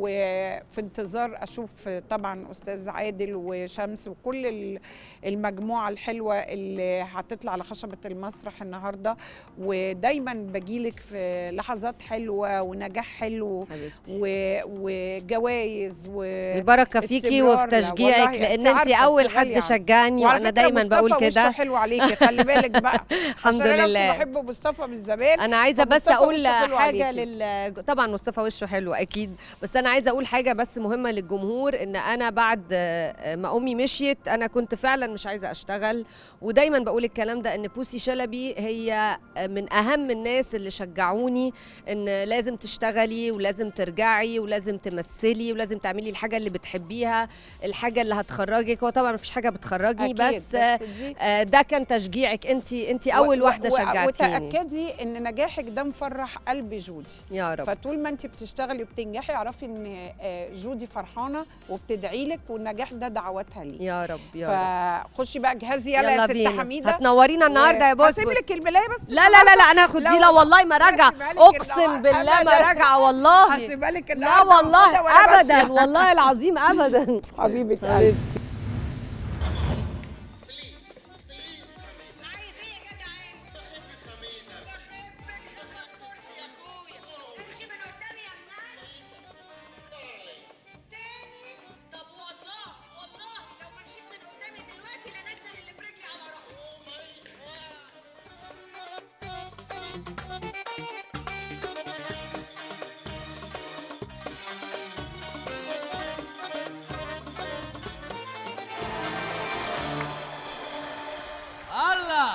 وفي انتظار اشوف طبعا استاذ عادل وشمس وكل ال- المجموعه الحلوه اللي هتطلع على خشبه المسرح النهارده ودايما بجيلك في لحظات حلوه ونجاح حلو حبيبتي. و- وجوائز و البركه فيكي استمرار. وفي لا، تشجيعك والله لان أنت انت عارفة اول أنت حد غالية عني. شجعني وعلى وانا فكرة دايما مصطفى بقول وشه كده حلو عليكي خلي بالك بقى الحمد عشان أنا لله. بحب مصطفى من زمان انا عايزه بس فمصطفى اقول وشه حلو حاجه حاجه عليكي. لل طبعا مصطفى وشه حلو اكيد بس انا عايزه اقول حاجه بس مهمه للجمهور ان انا بعد آه، ما امي مشيت انا كنت فعلا مش عايزه اشتغل ودايما بقول الكلام ده ان بوسي شلبي هي من اهم الناس اللي شجعوني ان لازم تشتغلي ولازم ترجعي ولازم تمثلي ولازم تعملي الحاجه اللي بتحبيها الحاجه اللي هتخرجك هو طبعا مفيش حاجه بتخرجني أكيد، بس, بس آه، دي- آه، ده كان تشجيعك انت انت اول و- واحده و- شجعتيني وتاكدي ان نجاحك ده مفرح قلب جودي يا رب فطول ما انت بتشتغلي وبتنجحي اعرفي ان آه، جودي فرحانه وبتدعي لك والنجاح ده دعواتها ليك يا رب يا رب فخشي بقى جهزي يلا, يا ست بينا. حميده هتنورينا النهارده يا بوس هسيب بوس. لك الملايه بس لا لا لا لا انا هاخد دي لا والله ما راجعه هسيبها لك اقسم النهار- بالله ما أبداً. راجعه والله هسيبها لك لا النهارده والله هاخدها وأنا ابدا ماشية. والله العظيم ابدا حبيبه قلبي الله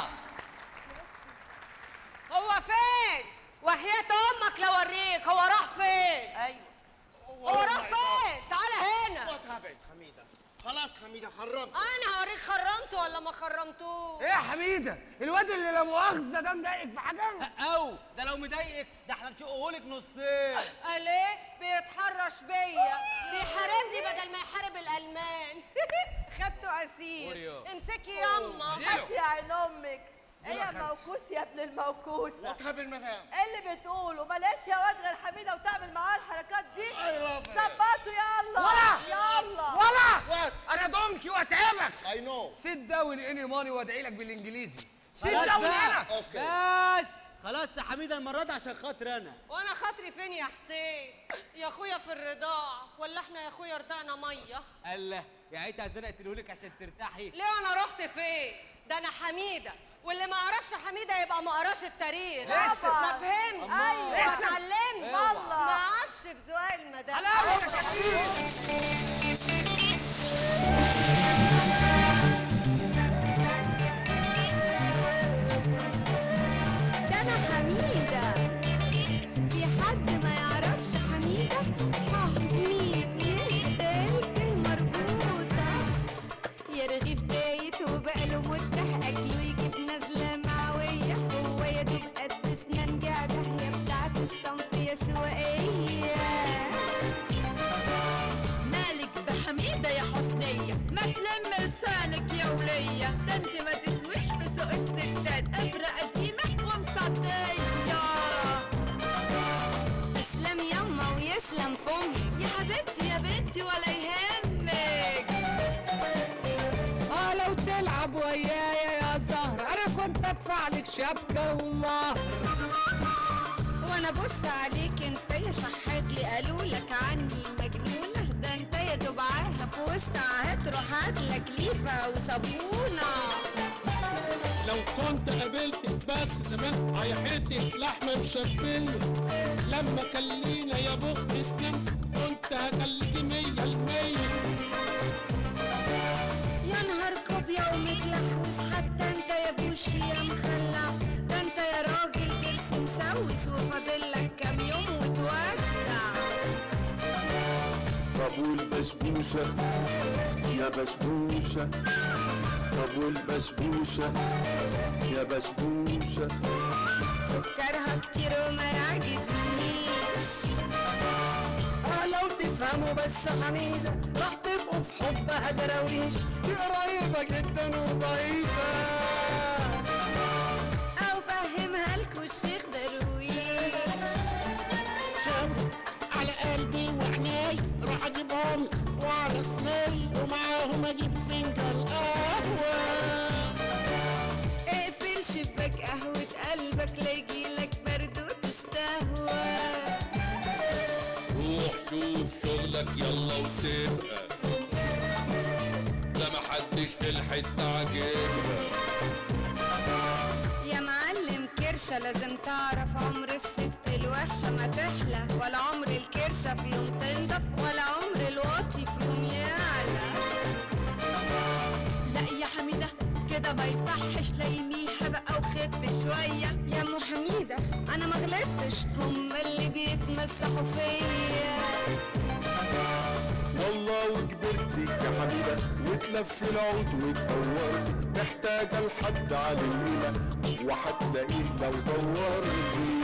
هو فين؟ وحياة أمك لو أوريك هو راح فين؟ أيوه هو راح فين؟ تعالى هنا حميده خلاص حميده خرمت أنا هوريك خرمته ولا ما خرمتوش؟ ايه يا حميده الواد اللي لا مؤاخذه ده مضايقك في حاجه او ده لو مضايقك ده احنا نشقه لك نصين قال إيه؟ بيتحرش بيا بيحاربني بدل ما يحارب الألمان خدته أسير أوريو. امسكي يما هاتي يا عين امك ايه يا اديله خمسة. موكوس يا ابن الموكوس واضحه بالمثال ايه اللي بتقوله ما لقيتش يا واد غير حميده وتعمل معاه الحركات دي I love it. ظبطوا يلا ولا يلا ولا انا دونكي واتعبك اي نو سيت داون اني ماني وادعي لك بالانجليزي سيت خلاص داون بقى. هنا بس خلاص يا حميده المره دي عشان خاطر انا وأنا خاطري فين يا حسين؟ يا أخويا في الرضاع ولا إحنا يا أخويا رضعنا مية؟ الله يعني انت عايزاني اقتلهولك عشان ترتاحي ليه انا رحت فين ده انا حميده واللي ما يعرفش حميده يبقى ما قراش التاريخ لسه. ما فهمت أيوة. ما لسه. اتعلمتش والله. ما عاش في ذوق المدام ده انا حميدة في حد ما يعرفش حميدة حميد يهدلك مربوطة يرغي في بيته وبقاله مدة أكله يجيب نزلة معوية هو يا دوب قد سنان جعدة يا بتاعت الصنف يا سوائية مالك بحميده يا حسنيه ما تلم لسانك يا وليه ده انت ما تسويش بسوق الستات ابره قديمه ومصديه تسلم يما ويسلم فمي يا حبيبتي يا بنتي ولا يهمك اه لو تلعب ويايا يا زهر انا كنت ادفع لك شبكه ومهر وانا بص عليك انت يا شحات لي قالوا لك عني مجنونه ده انت يا دبعاها في وسط عهد روح هاتلك ليفه وصابونه لو كنت قابلتك بس زمان على حتة لحمة مشفية لما كلينا يا بق سنين كنت هخليكي مية المية يا نهار كوبيا ومتلحوس حتى انت يا بوشي يا مخلع ده انت يا راجل ضرس مسوس وفاضل لك كام يوم وتودع طب والبسبوسة يا بسبوسة طب والبسبوسة يا بسبوسة سكرها كتير وما يعجبنيش اه لو تفهموا بس حميده راح تبقوا في حبها دراويش دي قريبه جدا وبعيده او فهمها لكوا الشيخ درويش شاور على قلبي وعيني راح اجيبهم وعلى صيني ومعاهم اجيب فنجان قهوة اقفل شباك قهوة قلبك لا يجيلك برد وتستهوى روح شوف شغلك يلا وسيبها لا محدش في الحتة عاجبها يا معلم كرشة لازم تعرف عمر الست له الوحشة ما تحلى ولا عمر الكرشة في يوم تنضف ولا عمر الواطي في يوم يعلى لا يا حميدة كده ما يصحش لايميها بقى وخف شوية يا ام حميدة انا ما غلطتش هم اللي بيتمسحوا فيا والله وكبرتي يا حبيبة وتلفي العود وتدورتي محتاجة لحد على الليلة وحتى ايه لو دورتي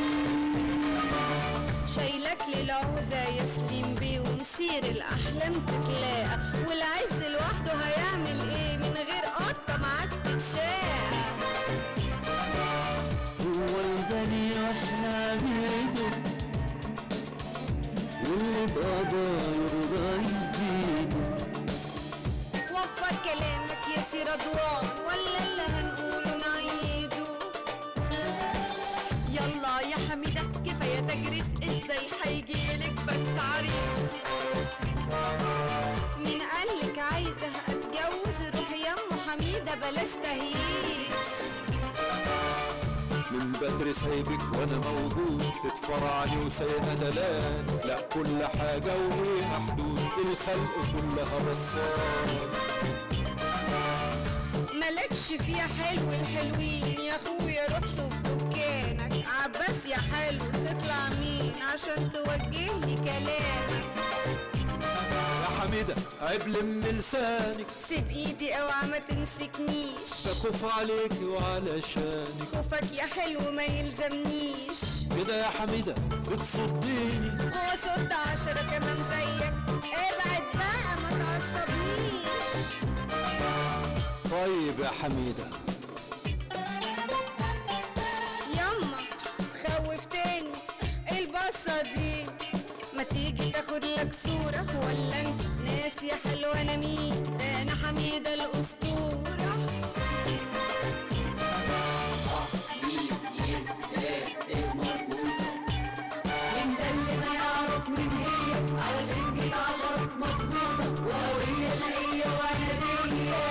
شايلك للعوزة يا سليم بيه ومسير الأحلام تتلاقى والعز لوحده هيعمل إيه من غير قطة معاك تتشاقى هو الغني واحنا بيده واللي بقضاء يرضى يزيده وفر كلامك يا سي رضوان ولا اللي هنقوله نعيده يلا يا حميدة كفاية تجريس ازاي هيجيلك بس عريس مين قالك عايزة أتجوز روح يا أم حميدة بلاش تهييس من بدري سايبك وانا موجود تتفرعني وسايقها دلال لا كل حاجة وليها حدود الخلق كلها بصار مالكش فيها حلو الحلوين يا اخويا روح شوف دكانك عباس يا حلو تطلع مين عشان توجه لي كلامك يا حميدة عيب لم لسانك سيب ايدي اوعى ما تمسكنيش بخوف عليك وعلشانك خوفك يا حلو ما يلزمنيش كده يا حميدة بتصديني وصد عشرة كمان زيك ابعد بقى ما تعصبنيش طيب يا حميدة يما خوفتني البصة دي ما تيجي تاخد لك صورة ولا انت ناس يا حلوة انا مين ده انا حميدة الاسطورة مين ده اللي ما يعرف مين هي على سنجة عشرة مظبوطة وهوية شقية وعنادية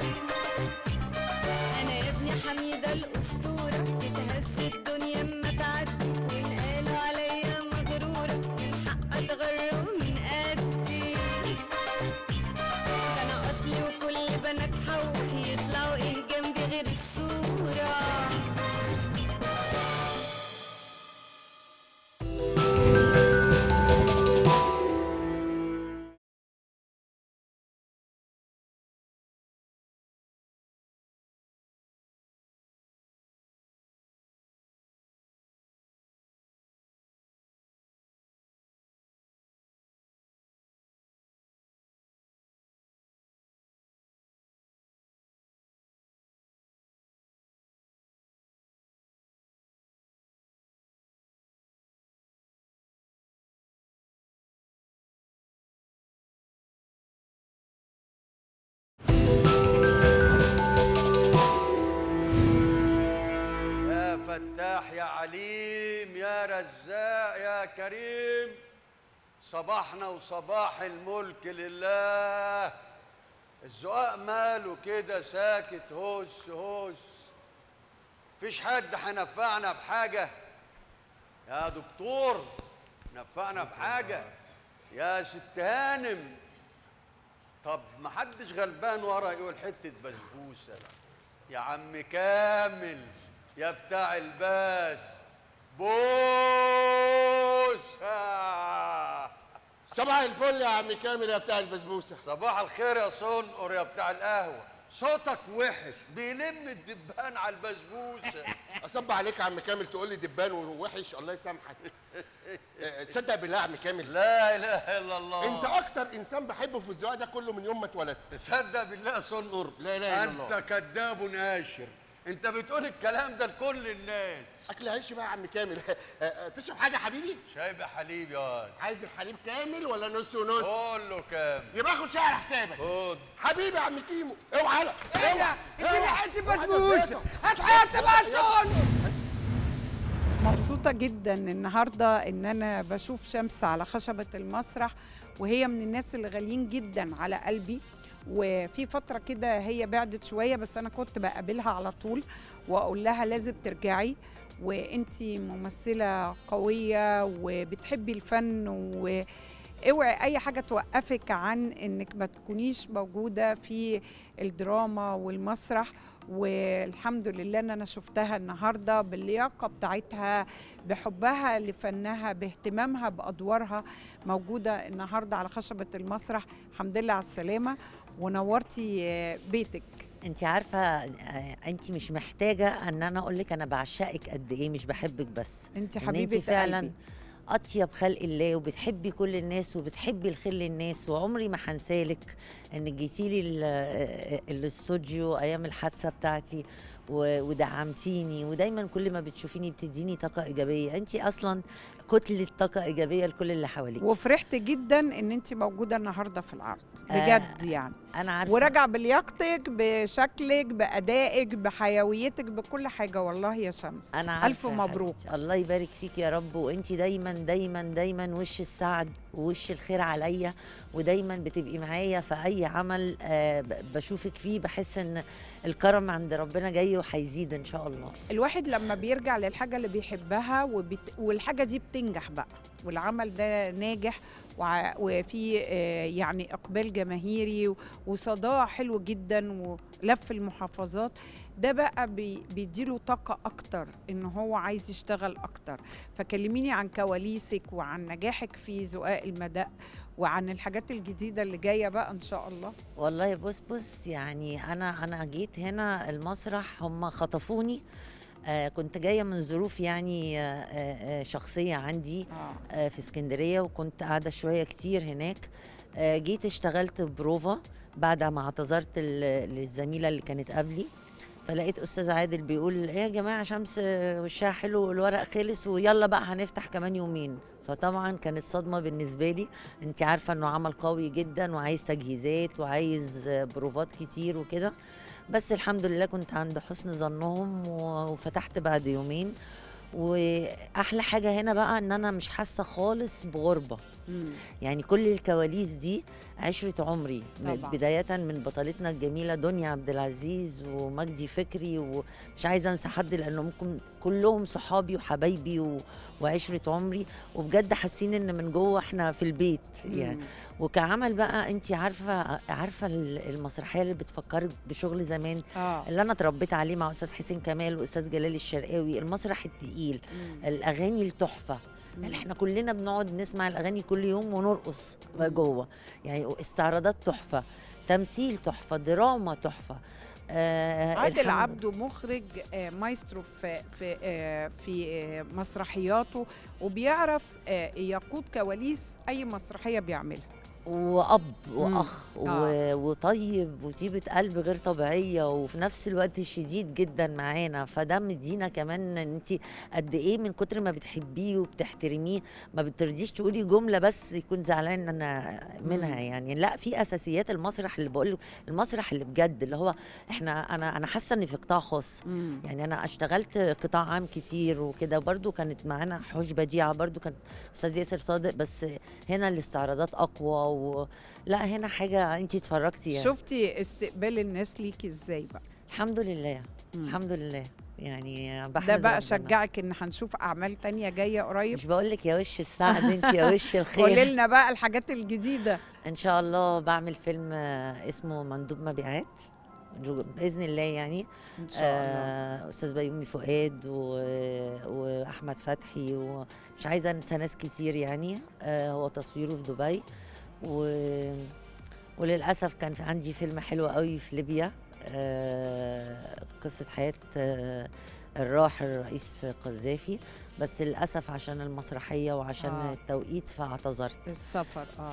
انا يا ابني حميدة الاسطورة تتهز الدنيا اما تعدي وينقالوا عليا مغرورة من حق اتغر ومن قدي ده انا اصلي وكل بنات حوا يطلعوا ايه جنبي غير الصورة يا فتاح يا عليم يا رزاق يا كريم صباحنا وصباح الملك لله الزقاق ماله كده ساكت هوس هوس فيش حد هينفعنا بحاجة يا دكتور نفعنا بحاجة يا ست هانم طب محدش غلبان ورا يقول حتة بسبوسة يا عم كامل يا بتاع الباس بوسة صباح الفل يا عم كامل يا بتاع البسبوسه صباح الخير يا صنقر يا بتاع القهوة صوتك وحش بيلم الدبان على البسبوسة اصب عليك يا عم كامل تقول لي دبان ووحش الله يسامحك آه، تصدق بالله يا عم كامل لا اله الا الله انت اكتر انسان بحبه في الزواج ده كله من يوم ما اتولدت تصدق بالله يا صنقر لا اله الا الله انت كذاب ناشر انت بتقول الكلام ده لكل الناس اكل عيش بقى يا عم كامل آه، آه، تشرب حاجه يا حبيبي شايب يا حليب يا واد عايز الحليب كامل ولا نص ونص كله كام يبقى اخد شهر حسابك خد حبيبي يا عم كيمو اوعى لا ايه ده؟ اديني حته بسبوسه هات حته بسون مبسوطة جدا النهاردة ان انا بشوف شمس على خشبة المسرح وهي من الناس اللي غاليين جدا على قلبي وفي فترة كده هي بعدت شوية بس انا كنت بقابلها على طول واقول لها لازم ترجعي وانتي ممثله قويه وبتحبي الفن و اوعي اي حاجه توقفك عن انك ما تكونيش موجوده في الدراما والمسرح والحمد لله ان انا شفتها النهارده باللياقه بتاعتها بحبها لفنها باهتمامها بادوارها موجوده النهارده على خشبه المسرح الحمد لله على السلامه ونورتي آه، بيتك انت عارفه انت مش محتاجه ان انا اقول لك انا بعشقك قد ايه مش بحبك بس انت إن حبيبه انت فعلا قلبي. اطيب خلق الله وبتحبي كل الناس وبتحبي الخير للناس وعمري ما هنسالك انك جيتي لي ال- الاستوديو ايام الحادثه بتاعتي و- ودعمتيني ودايما كل ما بتشوفيني بتديني طاقه ايجابيه انت اصلا كتله طاقه ايجابيه لكل اللي حواليك وفرحت جدا ان انت موجوده النهارده في العرض آه، بجد يعني انا عارفه وراجعه بلياقتك بشكلك بادائك بحيويتك بكل حاجه والله يا شمس انا عارفة الف يا مبروك حبيبتي. الله يبارك فيك يا رب وانت دايما دايما دايما وش السعد ووش الخير عليا ودايما بتبقي معايا في اي عمل آه، ب- بشوفك فيه بحس ان الكرم عند ربنا جاي وهيزيد ان شاء الله الواحد لما بيرجع للحاجه اللي بيحبها وبت... والحاجه دي بتنجح بقى والعمل ده ناجح وع... وفي آه، يعني اقبال جماهيري و- وصداع حلو جدا ولف المحافظات ده بقى بي... بيديله طاقه اكتر ان هو عايز يشتغل اكتر فكلميني عن كواليسك وعن نجاحك في زقاق المداء وعن الحاجات الجديده اللي جايه بقى ان شاء الله والله بص بص يعني انا انا جيت هنا المسرح هم خطفوني آه كنت جايه من ظروف يعني آه آه آه، شخصيه عندي آه في اسكندريه وكنت قاعده شويه كتير هناك آه جيت اشتغلت بروفا بعد ما اعتذرت ل- للزميله اللي كانت قبلي فلقيت استاذ عادل بيقول ايه يا جماعه شمس آه، وشها حلو والورق خلص ويلا بقى هنفتح كمان يومين فطبعا كانت صدمه بالنسبه لي انت عارفه انه عمل قوي جدا وعايز تجهيزات وعايز آه، بروفات كتير وكده بس الحمد لله كنت عند حسن ظنهم و- وفتحت بعد يومين واحلى حاجه هنا بقى ان انا مش حاسه خالص بغربه يعني كل الكواليس دي عشرة عمري م- طبعاً. بداية من بطلتنا الجميلة دنيا عبد العزيز ومجدي فكري ومش عايزة انسى حد لانه ممكن كلهم صحابي وحبايبي و... وعشرة عمري وبجد حاسين ان من جوه احنا في البيت يعني مم. وكعمل بقى انت عارفة عارفة ال- المسرحية اللي بتفكرك بشغل زمان آه. اللي انا اتربيت عليه مع استاذ حسين كمال واستاذ جلال الشرقاوي المسرح التقيل مم. الاغاني التحفه اللي احنا كلنا بنقعد نسمع الاغاني كل يوم ونرقص جوه يعني استعراضات تحفه تمثيل تحفه دراما تحفه آه عادل الحمد- عبده مخرج آه، مايسترو في في آه، في آه، مسرحياته وبيعرف آه، يقود كواليس اي مسرحيه بيعملها واب مم. واخ و... آه. وطيب وطيبه قلب غير طبيعيه وفي نفس الوقت شديد جدا معانا فده مدينا كمان ان انت قد ايه من كتر ما بتحبيه وبتحترميه ما بترضيش تقولي جمله بس يكون زعلان انا منها مم. يعني لا في اساسيات المسرح اللي بقول المسرح اللي بجد اللي هو احنا انا انا حاسه اني في قطاع خاص مم. يعني انا اشتغلت قطاع عام كتير وكده برضو كانت معانا حوش بديعه برضو كان استاذ ياسر صادق بس هنا الاستعراضات اقوى و... لا هنا حاجه انت اتفرجتي يعني شفتي استقبال الناس ليكي ازاي بقى الحمد لله مم. الحمد لله يعني بحمد ده بقى ربنا. شجعك ان هنشوف اعمال تانية جايه قريب مش بقول لك يا وش السعد انت يا وش الخير قولي لنا بقى الحاجات الجديده ان شاء الله بعمل فيلم آه، اسمه مندوب مبيعات باذن الله يعني إن شاء الله. آه استاذ بيومي فؤاد و... واحمد فتحي ومش عايزه انسى ناس كتير يعني آه هو تصويره في دبي و... وللاسف كان في عندي فيلم حلو قوي في ليبيا آه قصه حياه آه الراحل الرئيس قذافي بس للاسف عشان المسرحيه وعشان آه. آه. التوقيت فاعتذرت السفر اه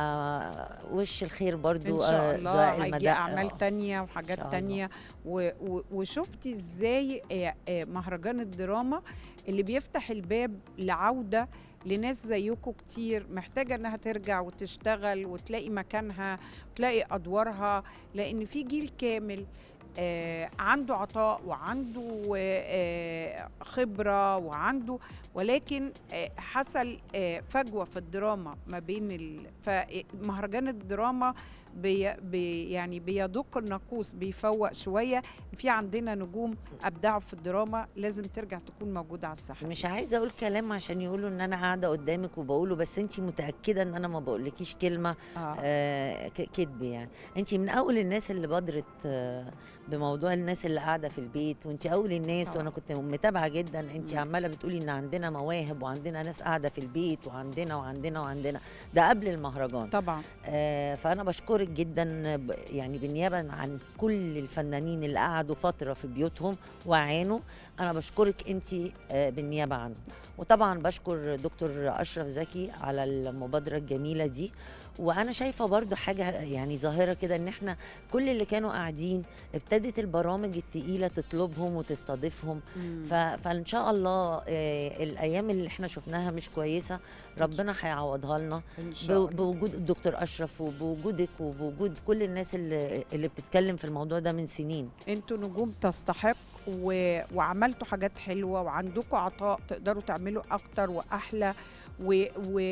ف وش الخير برضو ان شاء آه، الله زواق هيجي المداء، اعمال آه. تانية وحاجات إن شاء تانية و و وشفتي ازاي آه، آه، مهرجان الدراما اللي بيفتح الباب لعودة لناس زيكم كتير محتاجة انها ترجع وتشتغل وتلاقي مكانها وتلاقي ادوارها لان في جيل كامل آه عنده عطاء وعنده آه خبرة وعنده ولكن آه حصل آه فجوة في الدراما ما بين ال... فمهرجان الدراما بي بي يعني بيدق الناقوس بيفوق شويه في عندنا نجوم ابدعوا في الدراما لازم ترجع تكون موجوده على الساحه مش عايزه اقول كلام عشان يقولوا ان انا قاعده قدامك وبقوله بس انت متاكده ان انا ما بقولكيش كلمه آه. آه ك- كدب يعني انت من اول الناس اللي بادرت آه بموضوع الناس اللي قاعده في البيت وانت اول الناس آه. وانا كنت متابعه جدا انت عماله بتقولي ان عندنا مواهب وعندنا ناس قاعده في البيت وعندنا وعندنا وعندنا ده قبل المهرجان طبعا آه فانا بشكرك جدا ب- يعني بالنيابه عن كل الفنانين اللي قعدوا فتره في بيوتهم وعانوا انا بشكرك انت آه بالنيابه عنهم وطبعا بشكر دكتور اشرف زكي على المبادره الجميله دي وانا شايفه برضو حاجه يعني ظاهره كده ان احنا كل اللي كانوا قاعدين ابتدت البرامج التقيله تطلبهم وتستضيفهم مم. ف... فان شاء الله آه الايام اللي احنا شفناها مش كويسه ربنا هيعوضها لنا إن شاء الله. ب... بوجود الدكتور اشرف وبوجودك وبوجود كل الناس اللي, اللي بتتكلم في الموضوع ده من سنين انتوا نجوم تستحق و... وعملتوا حاجات حلوه وعندكم عطاء تقدروا تعملوا اكتر واحلى و-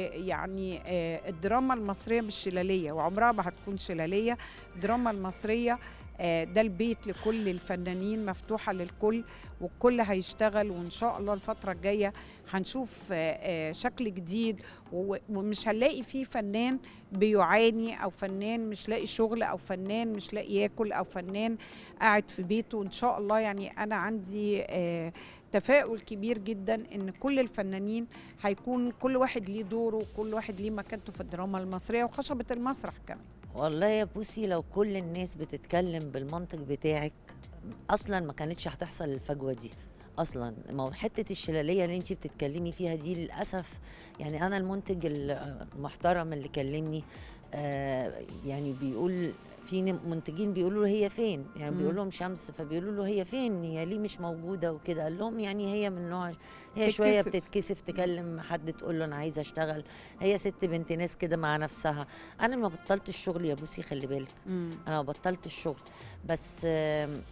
ويعني آه، الدراما المصريه مش شلاليه وعمرها ما هتكون شلاليه الدراما المصريه آه، ده البيت لكل الفنانين مفتوحه للكل والكل هيشتغل وان شاء الله الفتره الجايه هنشوف آه، آه، شكل جديد و- ومش هنلاقي فيه فنان بيعاني او فنان مش لاقي شغل او فنان مش لاقي ياكل او فنان قاعد في بيته ان شاء الله يعني انا عندي آه، تفاؤل كبير جدا ان كل الفنانين هيكون كل واحد ليه دوره وكل واحد ليه مكانته في الدراما المصريه وخشبه المسرح كمان والله يا بوسي لو كل الناس بتتكلم بالمنطق بتاعك اصلا ما كانتش هتحصل الفجوه دي اصلا ما هو حته الشلاليه اللي انت بتتكلمي فيها دي للاسف يعني انا المنتج المحترم اللي كلمني آه يعني بيقول في ن- منتجين بيقولوا له هي فين يعني مم. بيقول لهم شمس فبيقولوا له هي فين هي ليه مش موجوده وكده قال لهم يعني هي من نوع هي شويه تتكسف. بتتكسف تكلم حد تقول له انا عايزه اشتغل هي ست بنت ناس كده مع نفسها انا ما بطلت الشغل يا بوسي خلي بالك مم. انا ما بطلت الشغل بس آم،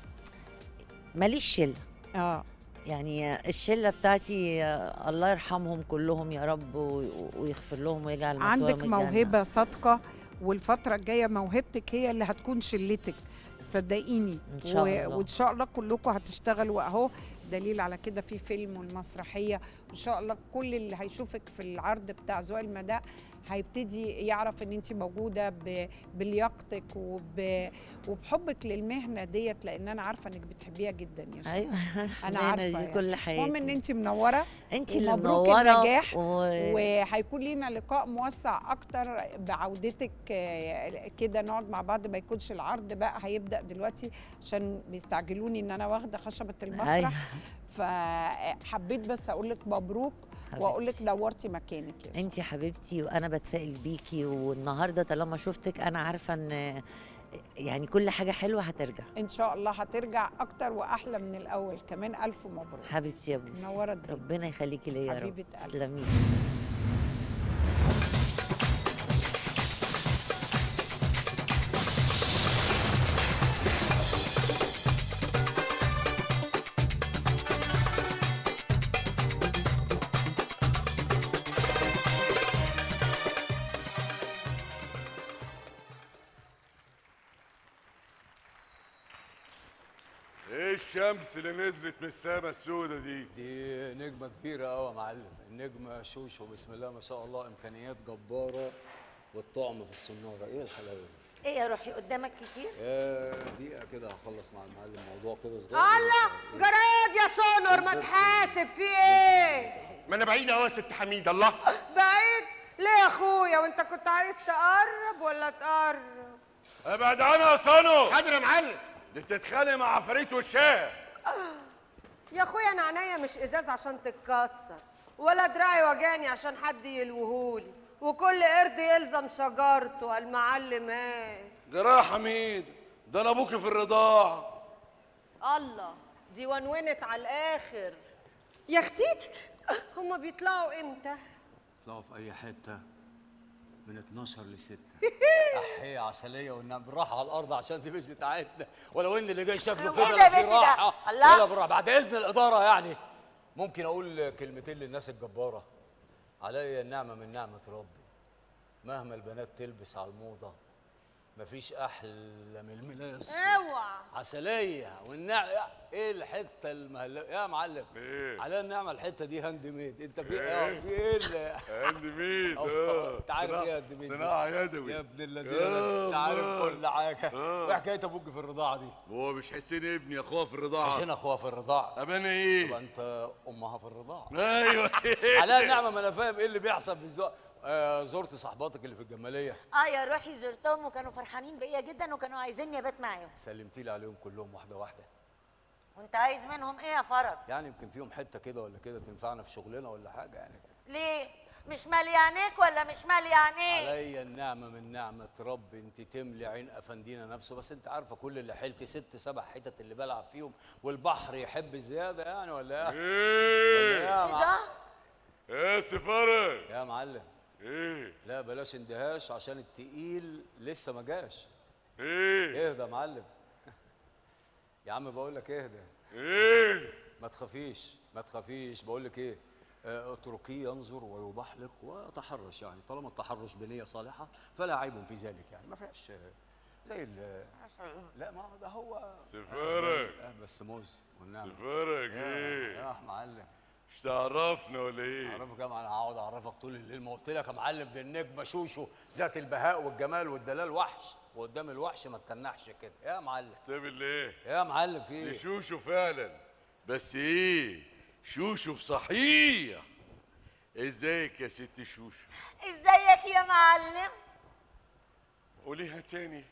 ماليش شله اه يعني الشله بتاعتي آه، الله يرحمهم كلهم يا رب و- ويغفر لهم ويجعل مثواهم عندك الجنة. موهبه صادقه والفتره الجايه موهبتك هي اللي هتكون شلتك صدقيني إن شاء و- الله. وان شاء الله كلكم هتشتغلوا اهو دليل على كده في فيلم والمسرحيه وان شاء الله كل اللي هيشوفك في العرض بتاع ذوق المداء هيبتدي يعرف ان انت موجوده ب- بلياقتك وب... وبحبك للمهنه ديت لان انا عارفه انك بتحبيها جدا يا شيخ ايوه انا المهنة عارفه دي يعني. كل حياتي المهم ان انت منوره انت اللي ومبروك منوره النجاح و... وهيكون لينا لقاء موسع اكتر بعودتك آه، كده نقعد مع بعض ما يكونش العرض بقى هيبدا دلوقتي عشان بيستعجلوني ان انا واخده خشبه أيوة. المسرح فحبيت بس اقول لك مبروك واقول لك دورتي مكانك يا انت حبيبتي وانا بتفائل بيكي والنهارده طالما شفتك انا عارفه ان يعني كل حاجه حلوه هترجع ان شاء الله هترجع اكتر واحلى من الاول كمان الف مبروك حبيبتي يا بوسي منوره الدنيا. ربنا يخليكي ليا يا رب حبيبة قلبي. تسلمي ايه الشمس اللي نزلت من السما السودة دي دي نجمة كبيرة قوي يا معلم النجمة شوشو بسم الله ما شاء الله إمكانيات جبارة والطعم في السنارة إيه الحلاوة دي؟ ايه يا روحي قدامك كتير يا دقيقة كده هخلص مع المعلم موضوع كده صغير الله جرايد يا سونر ما تحاسب في ايه ما انا بعيد اهو يا ست حميد الله بعيد ليه يا اخويا وانت كنت عايز تقرب ولا تقرب ابعد عنها يا صنو حاضر يا معلم دي بتتخانق مع عفاريت وشاه يا اخويا انا عينيا مش ازاز عشان تتكسر ولا دراعي وجاني عشان حد يلوهولي وكل قرد يلزم شجرته المعلم ايه جراح يا حميد ده انا ابوكي في الرضاعة الله دي ونونت على الاخر يا اختي هما بيطلعوا امتى يطلعوا في أي حتة من 12 ل 6 أحية عسلية وإنها بالراحة على الأرض عشان دي مش بتاعتنا ولو إن اللي جاي شكله إيه كده ده يا لا في بنتي ده؟ راحة الله. ولا بالراحة بعد إذن الإدارة يعني ممكن أقول كلمتين للناس الجبارة عليا النعمة من نعمة ربي مهما البنات تلبس على الموضة مفيش احلى من الملاس اوعى عسليه والنعمه ايه الحته المهلبه يا معلم ايه على النعمه الحته دي هاند ميد انت في إيه؟ ايه في ايه ال- هاند ميد أوه، اه انت عارف صناعة- ايه هاند ميد صناعة يدوي يا ابن آه، اللذينه انت عارف أمال. كل حاجه آه. ايه حكايه ابوك في الرضاعه دي هو مش حسين ابني اخوها في الرضاعه حسين اخوها في الرضاعه ابانا ايه يبقى انت امها في الرضاعه ايوه على النعمه ما انا فاهم ايه اللي بيحصل في الزق آه زرت صاحباتك اللي في الجماليه اه يا روحي زرتهم وكانوا فرحانين بيا جدا وكانوا عايزيني ابات معاهم سلمتي لي عليهم كلهم واحده واحده وانت عايز منهم ايه يا فرج يعني يمكن فيهم حته كده ولا كده تنفعنا في شغلنا ولا حاجه يعني ليه مش مالي عينيك ولا مش مالي عينيك عليا النعمه من نعمه رب انت تملي عين افندينا نفسه بس انت عارفه كل اللي حيلتي ست سبع حتت اللي بلعب فيهم والبحر يحب الزياده يعني ولا ايه؟ ولا ايه يا مع- ايه سفارة يا معلم ايه لا بلاش اندهاش عشان التقيل لسه ما جاش ايه اهدى يا معلم يا عم بقول لك اهدى ايه ما تخافيش ما تخافيش بقول لك ايه آه، اتركيه ينظر ويبحلق ويتحرش يعني طالما التحرش بنيه صالحه فلا عيب في ذلك يعني ما فيهاش آه، زي ال لا ما هو ده هو سفارة. آه، آه، بس موز والنعمه سفارة يا ايه يا معلم مش تعرفنا ولا ايه اعرفك يا معلم هقعد اعرفك طول الليل ما قلت لك يا معلم دي النجمه شوشو ذات البهاء والجمال والدلال وحش وقدام الوحش ما تتنحش كده يا معلم طب ايه يا معلم في دي ايه شوشو فعلا بس ايه شوشو صحيح ازيك يا ست شوشو ازيك يا معلم قوليها تاني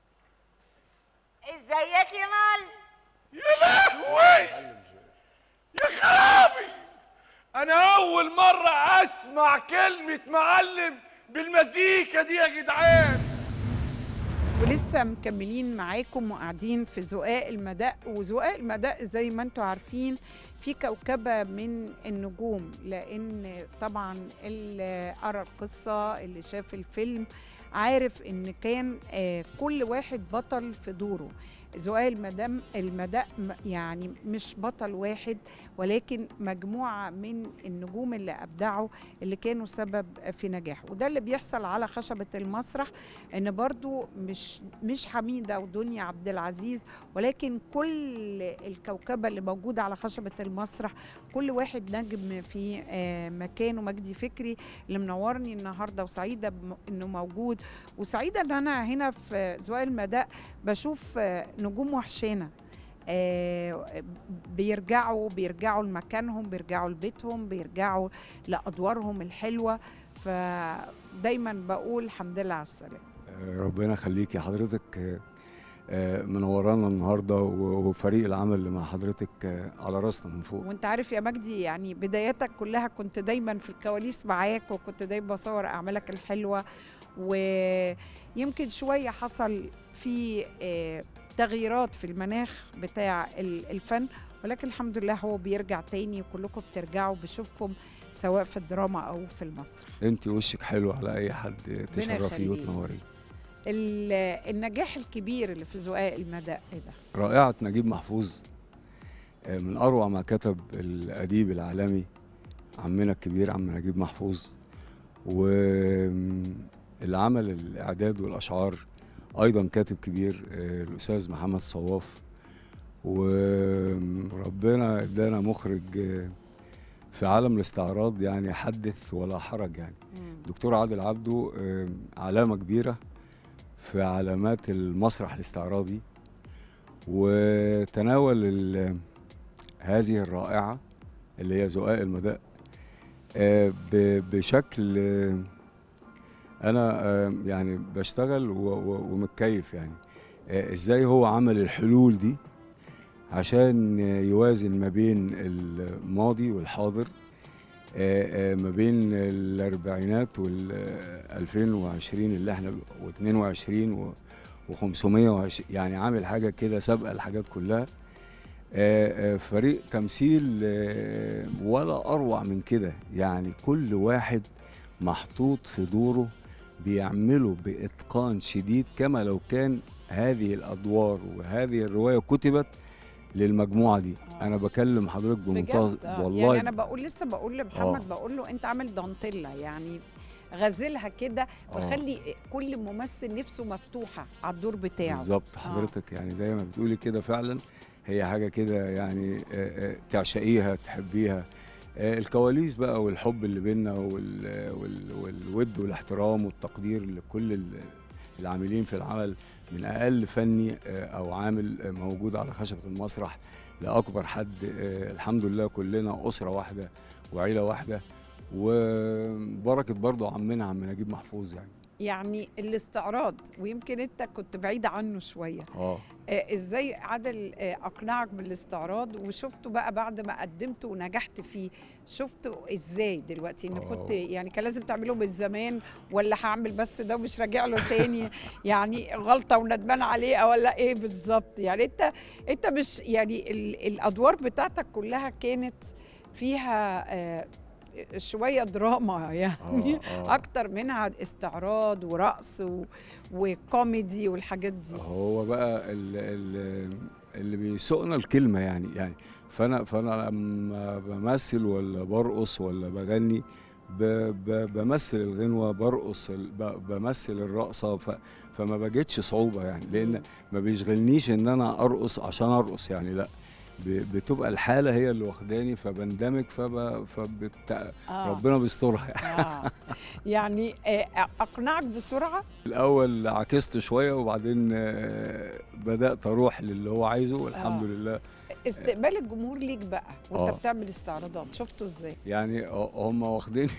ازيك يا معلم يا لهوي يا خرابي انا اول مره اسمع كلمه معلم بالمزيكا دي يا جدعان ولسه مكملين معاكم وقاعدين في زقاق المدق وزقاق المدق زي ما انتم عارفين في كوكبة من النجوم لأن طبعا اللي قرأ القصة اللي شاف الفيلم عارف ان كان آه، كل واحد بطل في دوره زقاق المدام المدق م- يعني مش بطل واحد ولكن مجموعة من النجوم اللي أبدعوا اللي كانوا سبب في نجاحه وده اللي بيحصل على خشبة المسرح ان برضو مش مش حميدة ودنيا عبد العزيز ولكن كل الكوكبة اللي موجودة على خشبة المسرح كل واحد نجم في آه، مكانه مجدي فكري اللي منورني النهارده وسعيده بم- انه موجود وسعيده ان انا هنا في زوايا المداء بشوف آه، نجوم وحشانه آه، بيرجعوا بيرجعوا لمكانهم بيرجعوا لبيتهم بيرجعوا لادوارهم الحلوه فدايما بقول الحمد لله على السلامه ربنا يخليكي حضرتك آه، آه، منورانا النهارده و- وفريق العمل اللي مع حضرتك آه، على راسنا من فوق وانت عارف يا مجدي يعني بداياتك كلها كنت دايما في الكواليس معاك وكنت دايما بصور اعمالك الحلوه ويمكن شويه حصل في آه، تغييرات في المناخ بتاع ال- الفن ولكن الحمد لله هو بيرجع تاني وكلكم بترجعوا بشوفكم سواء في الدراما او في المسرح انت وشك حلو على اي حد تشرفيه يخليك. وتنوريه ال- النجاح الكبير اللي في زقاق المداء ده رائعة نجيب محفوظ آه، من أروع ما كتب الأديب العالمي عمنا الكبير عم نجيب محفوظ والعمل الإعداد والأشعار أيضا كاتب كبير آه، الأستاذ محمد صواف وربنا ادانا مخرج آه، في عالم الاستعراض يعني حدث ولا حرج يعني دكتور عادل عبده آه، علامة كبيرة في علامات المسرح الاستعراضي وتناول ال- هذه الرائعة اللي هي زقاق المداء آه، ب- بشكل آه، أنا آه، يعني بشتغل و- و- ومتكيف يعني آه، إزاي هو عمل الحلول دي عشان آه، يوازن ما بين الماضي والحاضر آه، آه، ما بين الأربعينات وال 2020 اللي احنا و22 و520 يعني عامل حاجة كده سابقة الحاجات كلها آه، آه، فريق تمثيل آه، ولا أروع من كده يعني كل واحد محطوط في دوره بيعمله بإتقان شديد كما لو كان هذه الأدوار وهذه الرواية كتبت للمجموعة دي أنا بكلم حضرتك بمنتهى بجد آه. والله يعني انا بقول لسه بقول لمحمد آه. بقول له انت عامل دانتيلا يعني غازلها كده آه. بخلي كل ممثل نفسه مفتوحه على الدور بتاعه بالظبط آه. حضرتك يعني زي ما بتقولي كده فعلا هي حاجه كده يعني آه، آه، تعشقيها تحبيها آه، الكواليس بقى والحب اللي بينا وال- وال- والود والاحترام والتقدير لكل ال- العاملين في العمل من اقل فني آه، او عامل آه، موجود على خشبه المسرح لاكبر حد آه، الحمد لله كلنا اسره واحده وعيله واحده وبركه برضو عمنا عم نجيب محفوظ يعني يعني الاستعراض ويمكن انت كنت بعيد عنه شويه اه آه، ازاي عادل آه، اقنعك بالاستعراض وشفته بقى بعد ما قدمته ونجحت فيه شفته ازاي دلوقتي ان كنت آه. يعني كان لازم تعمله من زمان ولا هعمل بس ده ومش راجع له تاني يعني غلطه وندمان عليه ولا ايه بالظبط يعني انت انت مش يعني ال- الادوار بتاعتك كلها كانت فيها آه، شويه دراما يعني آه، آه. اكتر منها استعراض ورقص و... وكوميدي والحاجات دي هو بقى ال- ال- اللي بيسوقنا الكلمه يعني يعني فانا فانا لما بمثل ولا برقص ولا بغني ب ب بمثل الغنوه برقص ال- ب- بمثل الرقصه ف فما بجدش صعوبه يعني لان ما بيشغلنيش ان انا ارقص عشان ارقص يعني لا ب- بتبقى الحاله هي اللي واخداني فبندمج فب فبت... آه. ربنا بيسترها يعني. آه. يعني آه، اقنعك بسرعه الاول عكست شويه وبعدين آه، بدات اروح للي هو عايزه والحمد آه. لله استقبال الجمهور ليك بقى وانت آه. بتعمل استعراضات شفته ازاي يعني هم واخديني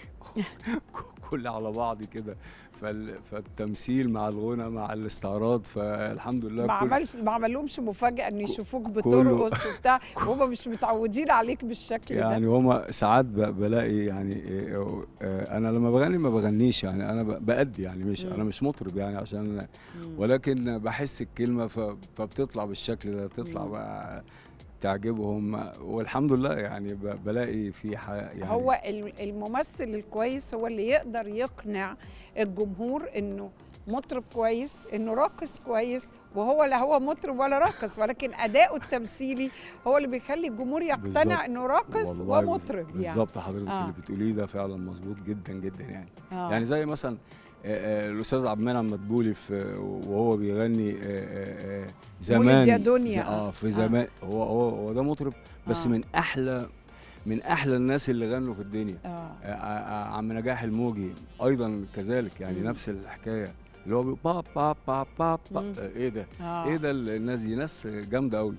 كل على بعض كده فال- فالتمثيل مع الغنى مع الاستعراض فالحمد لله ما كل- عملش ما عملهمش مفاجاه ان يشوفوك بترقص وبتاع وهم مش متعودين عليك بالشكل يعني ده هما ساعات ب- بلاقي يعني إيه، آه، انا لما بغني ما بغنيش يعني انا ب- بأدي يعني مش مم. انا مش مطرب يعني عشان مم. ولكن بحس الكلمه ف- فبتطلع بالشكل ده تطلع مم. بقى تعجبهم والحمد لله يعني ب- بلاقي في ح- يعني هو ال- الممثل الكويس هو اللي يقدر يقنع الجمهور انه مطرب كويس انه راقص كويس وهو لا هو مطرب ولا راقص ولكن اداؤه التمثيلي هو اللي بيخلي الجمهور يقتنع بالظبط. انه راقص والله ومطرب يعني بالظبط حضرتك آه. اللي بتقوليه ده فعلا مظبوط جدا جدا يعني آه. يعني زي مثلا آه، آه، الاستاذ عبد المنعم مدبولي في وهو بيغني آه، آه، آه، زمان يا دنيا. ز- اه آه. في زمان هو هو هو ده مطرب بس آه. من احلى من احلى الناس اللي غنوا في الدنيا اه آه، آه، آه، عم نجاح الموجي ايضا كذلك يعني مم. نفس الحكايه اللي هو بي- با با با با, با مم. آه، ايه ده آه. ايه ده الناس دي ناس جامده قوي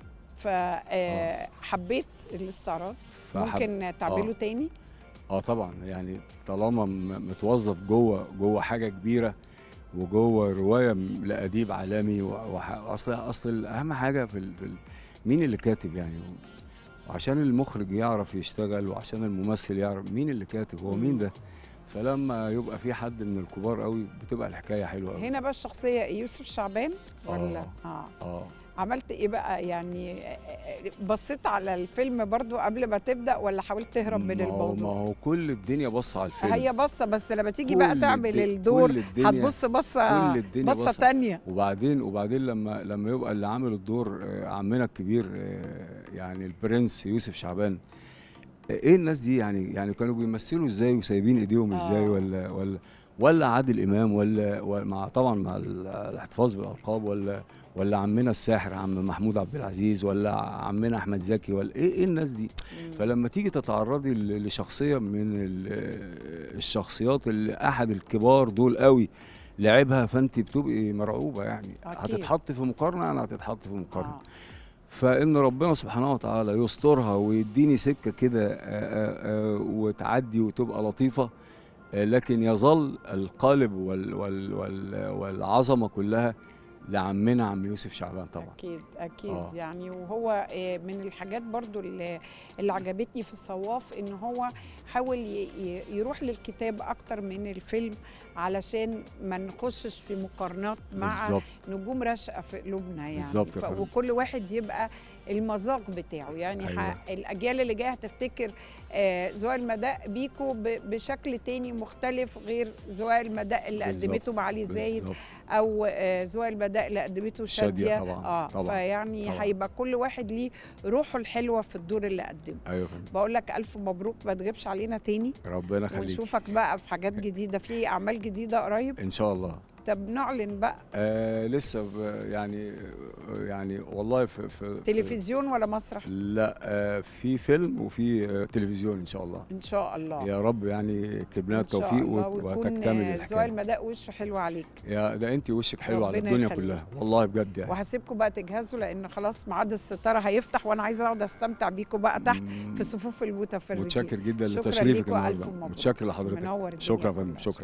فحبيت الاستعراض فحب- ممكن تعمله آه. تاني اه طبعا يعني طالما م- متوظف جوه جوه حاجه كبيره وجوه روايه م- لاديب عالمي و- وح- اصل اصل اهم حاجه في, ال... في ال... مين اللي كاتب يعني وعشان المخرج يعرف يشتغل وعشان الممثل يعرف مين اللي كاتب هو مين ده فلما يبقى في حد من الكبار قوي بتبقى الحكايه حلوه قوي هنا بقى الشخصيه يوسف شعبان ولا آه. اه اه عملت ايه بقى يعني بصيت على الفيلم برضو قبل ما تبدا ولا حاولت تهرب من ما هو ما الموضوع هو كل الدنيا بص على الفيلم هي بصه بس لما تيجي بقى كل تعمل الد- الدور كل الدنيا- هتبص بصه كل الدنيا بصه تانية وبعدين وبعدين لما لما يبقى اللي عامل الدور آه، عمنا الكبير آه، يعني البرنس يوسف شعبان آه، ايه الناس دي يعني يعني كانوا بيمثلوا ازاي وسايبين ايديهم ازاي آه. ولا ولا ولا عادل امام ولا ولا- مع طبعا مع ال- الاحتفاظ بالالقاب ولا ولا عمنا الساحر عم محمود عبد العزيز ولا عمنا احمد زكي ولا ايه ايه الناس دي فلما تيجي تتعرضي ل- لشخصيه من ال- الشخصيات اللي احد الكبار دول قوي لعبها فانت بتبقي مرعوبه يعني أكيد. هتتحط في مقارنه يعني هتتحط في مقارنه فان ربنا سبحانه وتعالى يسترها ويديني سكه كده آه، آه، آه، وتعدي وتبقى لطيفه آه، لكن يظل القالب وال وال وال والعظمه كلها لعمنا عم يوسف شعبان طبعا اكيد اكيد آه. آه. يعني وهو آه، من الحاجات برضو اللي, اللي عجبتني في الصواف ان هو حاول ي- ي- يروح للكتاب اكتر من الفيلم علشان ما نخشش في مقارنات مع بالظبط. نجوم راشقه في قلوبنا يعني بالظبط يا فندم. وكل واحد يبقى المذاق بتاعه يعني أيوة. ح- الاجيال اللي جايه هتفتكر آه، زوال المداء بيكو ب- بشكل تاني مختلف غير زوال المداء اللي بالظبط. قدمته مع علي زايد بالظبط. او آه، زوال المداء الاداء اللي قدمته شادية شاديه طبعاً، اه طبعاً، فيعني طبعاً. هيبقى كل واحد ليه روحه الحلوه في الدور اللي قدمه ايوه فندم بقول لك الف مبروك ما تغيبش علينا تاني ربنا يخليك ونشوفك بقى في حاجات جديده في اعمال جديده قريب ان شاء الله طب نعلن بقى آه لسه ب- يعني يعني والله في, في في- تلفزيون ولا مسرح لا آه في فيلم وفي آه تلفزيون ان شاء الله ان شاء الله يا رب يعني يكتب لنا إن شاء التوفيق الله وت- ويكون وتكتمل زوال الحكايه المداء وشه حلو عليك يا ده انت وشك حلو على ربنا الدنيا يخليك. كلها والله بجد يعني وهسيبكم بقى تجهزوا لان خلاص ميعاد الستاره هيفتح وانا عايزه اقعد استمتع بيكم بقى تحت في صفوف المتفرجين متشكر جدا شكراً لتشريفك ليكوا، ألف النهارده مبروك. متشكر لحضرتك منور الدنيا شكرا يا فندم شكرا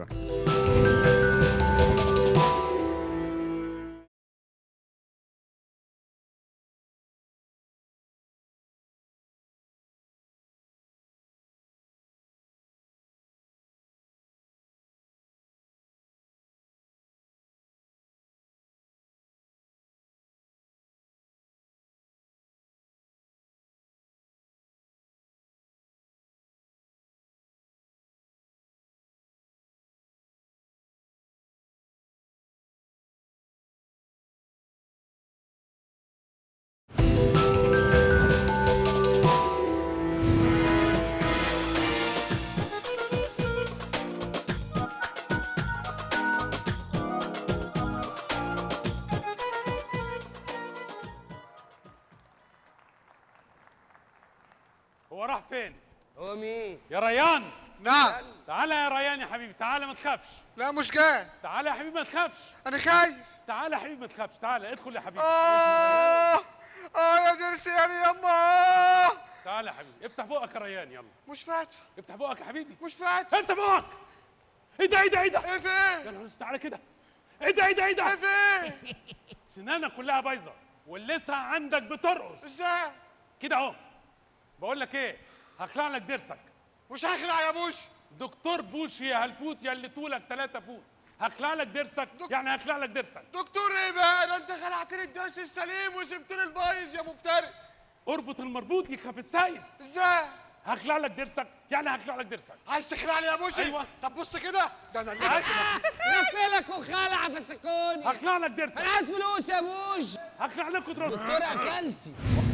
هو راح فين؟ هو مين؟ يا ريان نعم تعالى يا ريان يا حبيبي تعالى ما تخافش لا مش جاي تعالى يا حبيبي ما تخافش انا خايف تعالى يا حبيبي ما تخافش تعالى ادخل يا حبيبي اه اه يا درسياني يما تعالى يا حبيبي افتح بقك يا ريان يلا مش فاتح افتح بقك يا حبيبي مش فاتح افتح بقك ايه ده ايه ده ايه ده ايه في يا نهار أسود، تعالى كده ايه ده ايه ده ايه ده ايه في سنانك كلها بايظه واللسه عندك بترقص ازاي كده اهو بقول لك ايه هخلع لك ضرسك مش هخلع يا بوش دكتور بوشي يا هلفوت يا اللي طولك 3 فوت هخلع لك ضرسك يعني هخلع لك ضرسك دكتور ايه بقى ده انت خلعت لي الدرس السليم وسبت لي البايظ يا مفتري اربط المربوط يخاف السايب ازاي هخلع لك ضرسك يعني هخلع لك ضرسك عايز تخلع لي يا بوشي أيوة. طب بص كده ده انا اللي عايز لك وخلع في السكون هخلع لك ضرسك انا عايز فلوس يا بوش هخلع لك ضرسك دكتور اكلتي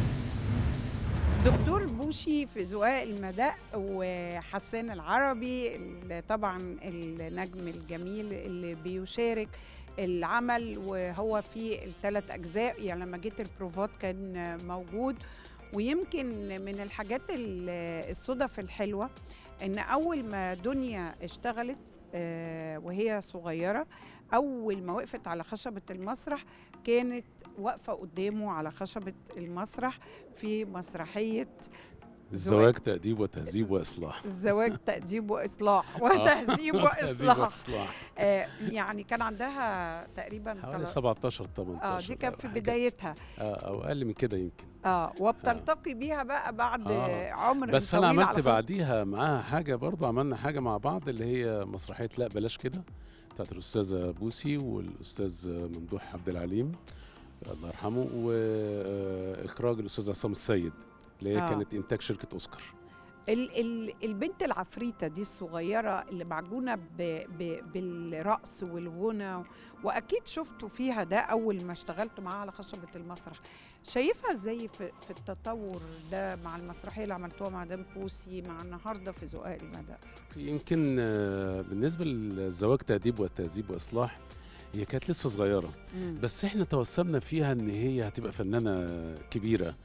دكتور بوشي في زواق المداء وحسان العربي اللي طبعا النجم الجميل اللي بيشارك العمل وهو في الثلاث اجزاء يعني لما جيت البروفات كان موجود ويمكن من الحاجات ال- الصدف الحلوه ان اول ما دنيا اشتغلت آه، وهي صغيره اول ما وقفت على خشبه المسرح كانت واقفه قدامه على خشبه المسرح في مسرحيه الزواج تأديب وتهذيب وإصلاح الزواج تأديب وإصلاح آه. وتهذيب وإصلاح وإصلاح. آه يعني كان عندها تقريبا حوالي تلا- 17 18 اه دي كان أو في حاجة. بدايتها اه او اقل من كده يمكن اه وبتلتقي بيها بقى بعد آه. عمر بس انا طويل على عملت خشبة. بعديها معاها حاجه برضو عملنا حاجه مع بعض اللي هي مسرحيه لا بلاش كده بتاعت الاستاذه بوسي والاستاذ ممدوح عبد العليم الله يرحمه واخراج الاستاذ عصام السيد اللي هي آه. كانت انتاج شركه اوسكار ال ال البنت العفريتة دي الصغيرة اللي معجونة ب ب بالرقص والغنى وأكيد شفتوا فيها ده أول ما اشتغلتوا معاها على خشبة المسرح شايفها ازاي في, في التطور ده مع المسرحية اللي عملتوها مع دام بوسي مع النهاردة في زقاق المدى يمكن آه، بالنسبه للزواج تأديب وتهذيب واصلاح هي كانت لسه صغيره مم. بس احنا توسمنا فيها ان هي هتبقى فنانه كبيره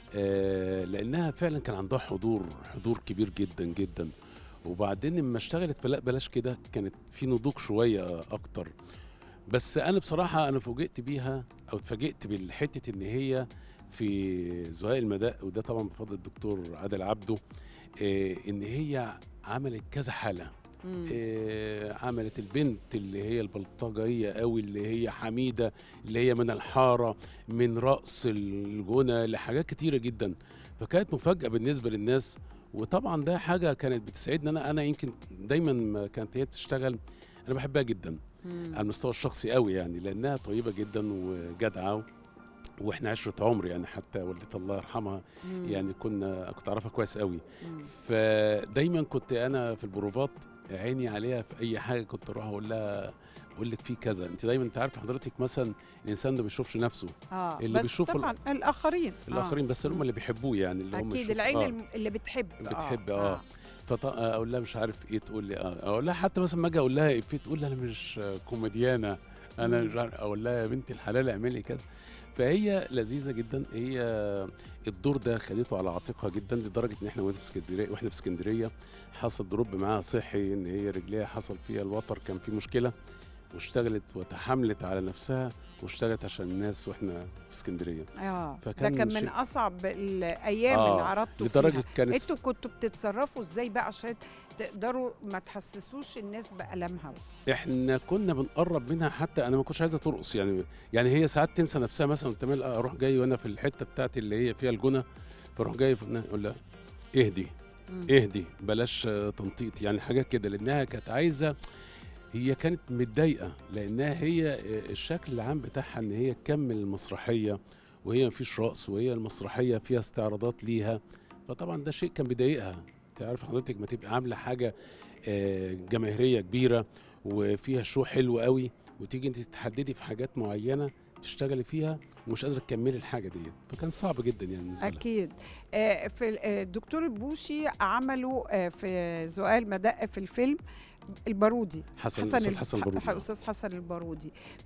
آه، لانها فعلا كان عندها حضور حضور كبير جدا جدا وبعدين لما اشتغلت في لا بلاش كده كانت في نضوج شويه اكتر بس انا بصراحه انا فوجئت بيها او اتفاجئت بالحته ان هي في زهاق المداء وده طبعا بفضل الدكتور عادل عبده آه، ان هي عملت كذا حاله مم. آه، عملت البنت اللي هي البلطجية قوي اللي هي حميدة اللي هي من الحارة من رقص الغنى لحاجات كتيرة جدا فكانت مفاجأة بالنسبة للناس وطبعا ده حاجة كانت بتسعدني أنا أنا يمكن دايما ما كانت هي بتشتغل أنا بحبها جدا مم. على المستوى الشخصي قوي يعني لأنها طيبة جدا وجدعة واحنا عشرة عمر يعني حتى والدتي الله يرحمها مم. يعني كنا كنت اعرفها كويس قوي مم. فدايما كنت انا في البروفات عيني عليها في اي حاجه كنت اروح اقول لها اقول لك في كذا انت دايما انت عارف حضرتك مثلا الانسان ده ما بيشوفش نفسه اه اللي بس بيشوفه طبعا الاخرين الاخرين بس هم اللي بيحبوه يعني اللي هم اكيد يشوفوا- العين آه. الم- اللي بتحب بتحب اه, آه. فط... اقول لها مش عارف ايه تقول لي اه اقول لها حتى مثلا ما اجي اقول لها افيه تقول لي انا مش كوميديانه انا مم. مش عارف اقول لها يا بنت الحلال اعملي كده فهي لذيذه جدا هي الدور ده خليته على عاتقها جدا لدرجه ان احنا واحنا في اسكندريه واحنا في اسكندريه حصل دروب معاها صحي ان هي رجليها حصل فيها الوتر كان في مشكله واشتغلت وتحملت على نفسها واشتغلت عشان الناس واحنا في اسكندريه اه ده فكان كان من شيء- اصعب الايام آه، اللي عرضتوا لدرجة فيها كانت- انتوا كنتوا بتتصرفوا ازاي بقى عشان تقدروا ما تحسسوش الناس بالمها احنا كنا بنقرب منها حتى انا ما كنتش عايزه ترقص يعني يعني هي ساعات تنسى نفسها مثلا تمام اروح جاي وانا في الحته بتاعتي اللي هي فيها الجنى فاروح جاي اقول لها اهدي مم. اهدي بلاش آه، تنطيط يعني حاجات كده لانها كانت عايزه هي كانت متضايقه لانها هي آه، الشكل العام بتاعها ان هي تكمل المسرحيه وهي مفيش رقص وهي المسرحيه فيها استعراضات ليها فطبعا ده شيء كان بيضايقها انت عارف حضرتك ما تبقى عامله حاجه آه، جماهيريه كبيره وفيها شو حلو قوي وتيجي انت تتحددي في حاجات معينه تشتغلي فيها ومش قادره تكملي الحاجه ديت فكان صعب جدا يعني بالنسبه لها اكيد آه، في ال- آه، الدكتور البوشي عملوا آه، في زقال مدق في الفيلم البارودي حسن- الأستاذ الب- حسن البارودي، ح- آه. استاذ حسن البارودي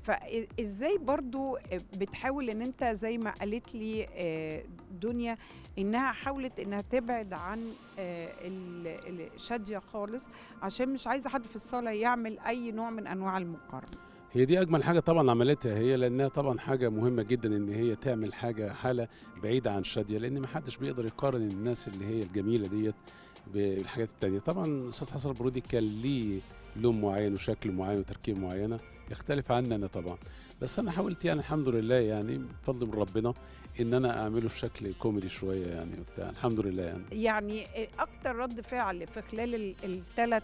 فازاي برضو آه، بتحاول ان انت زي ما قالت لي آه، دنيا انها حاولت انها تبعد عن آه، ال- ال- شاديه خالص عشان مش عايزه حد في الصاله يعمل اي نوع من انواع المقارنه هي دي اجمل حاجه طبعا عملتها هي لانها طبعا حاجه مهمه جدا ان هي تعمل حاجه حاله بعيده عن شاديه لان ما حدش بيقدر يقارن الناس اللي هي الجميله ديت بالحاجات التانية طبعا الاستاذ حسن البرودي كان ليه لون معين وشكل معين وتركيب معينه يختلف عني انا طبعا بس انا حاولت يعني الحمد لله يعني بفضل من ربنا ان انا اعمله بشكل كوميدي شويه يعني وبتاع الحمد لله يعني يعني اكتر رد فعل في خلال الثلاث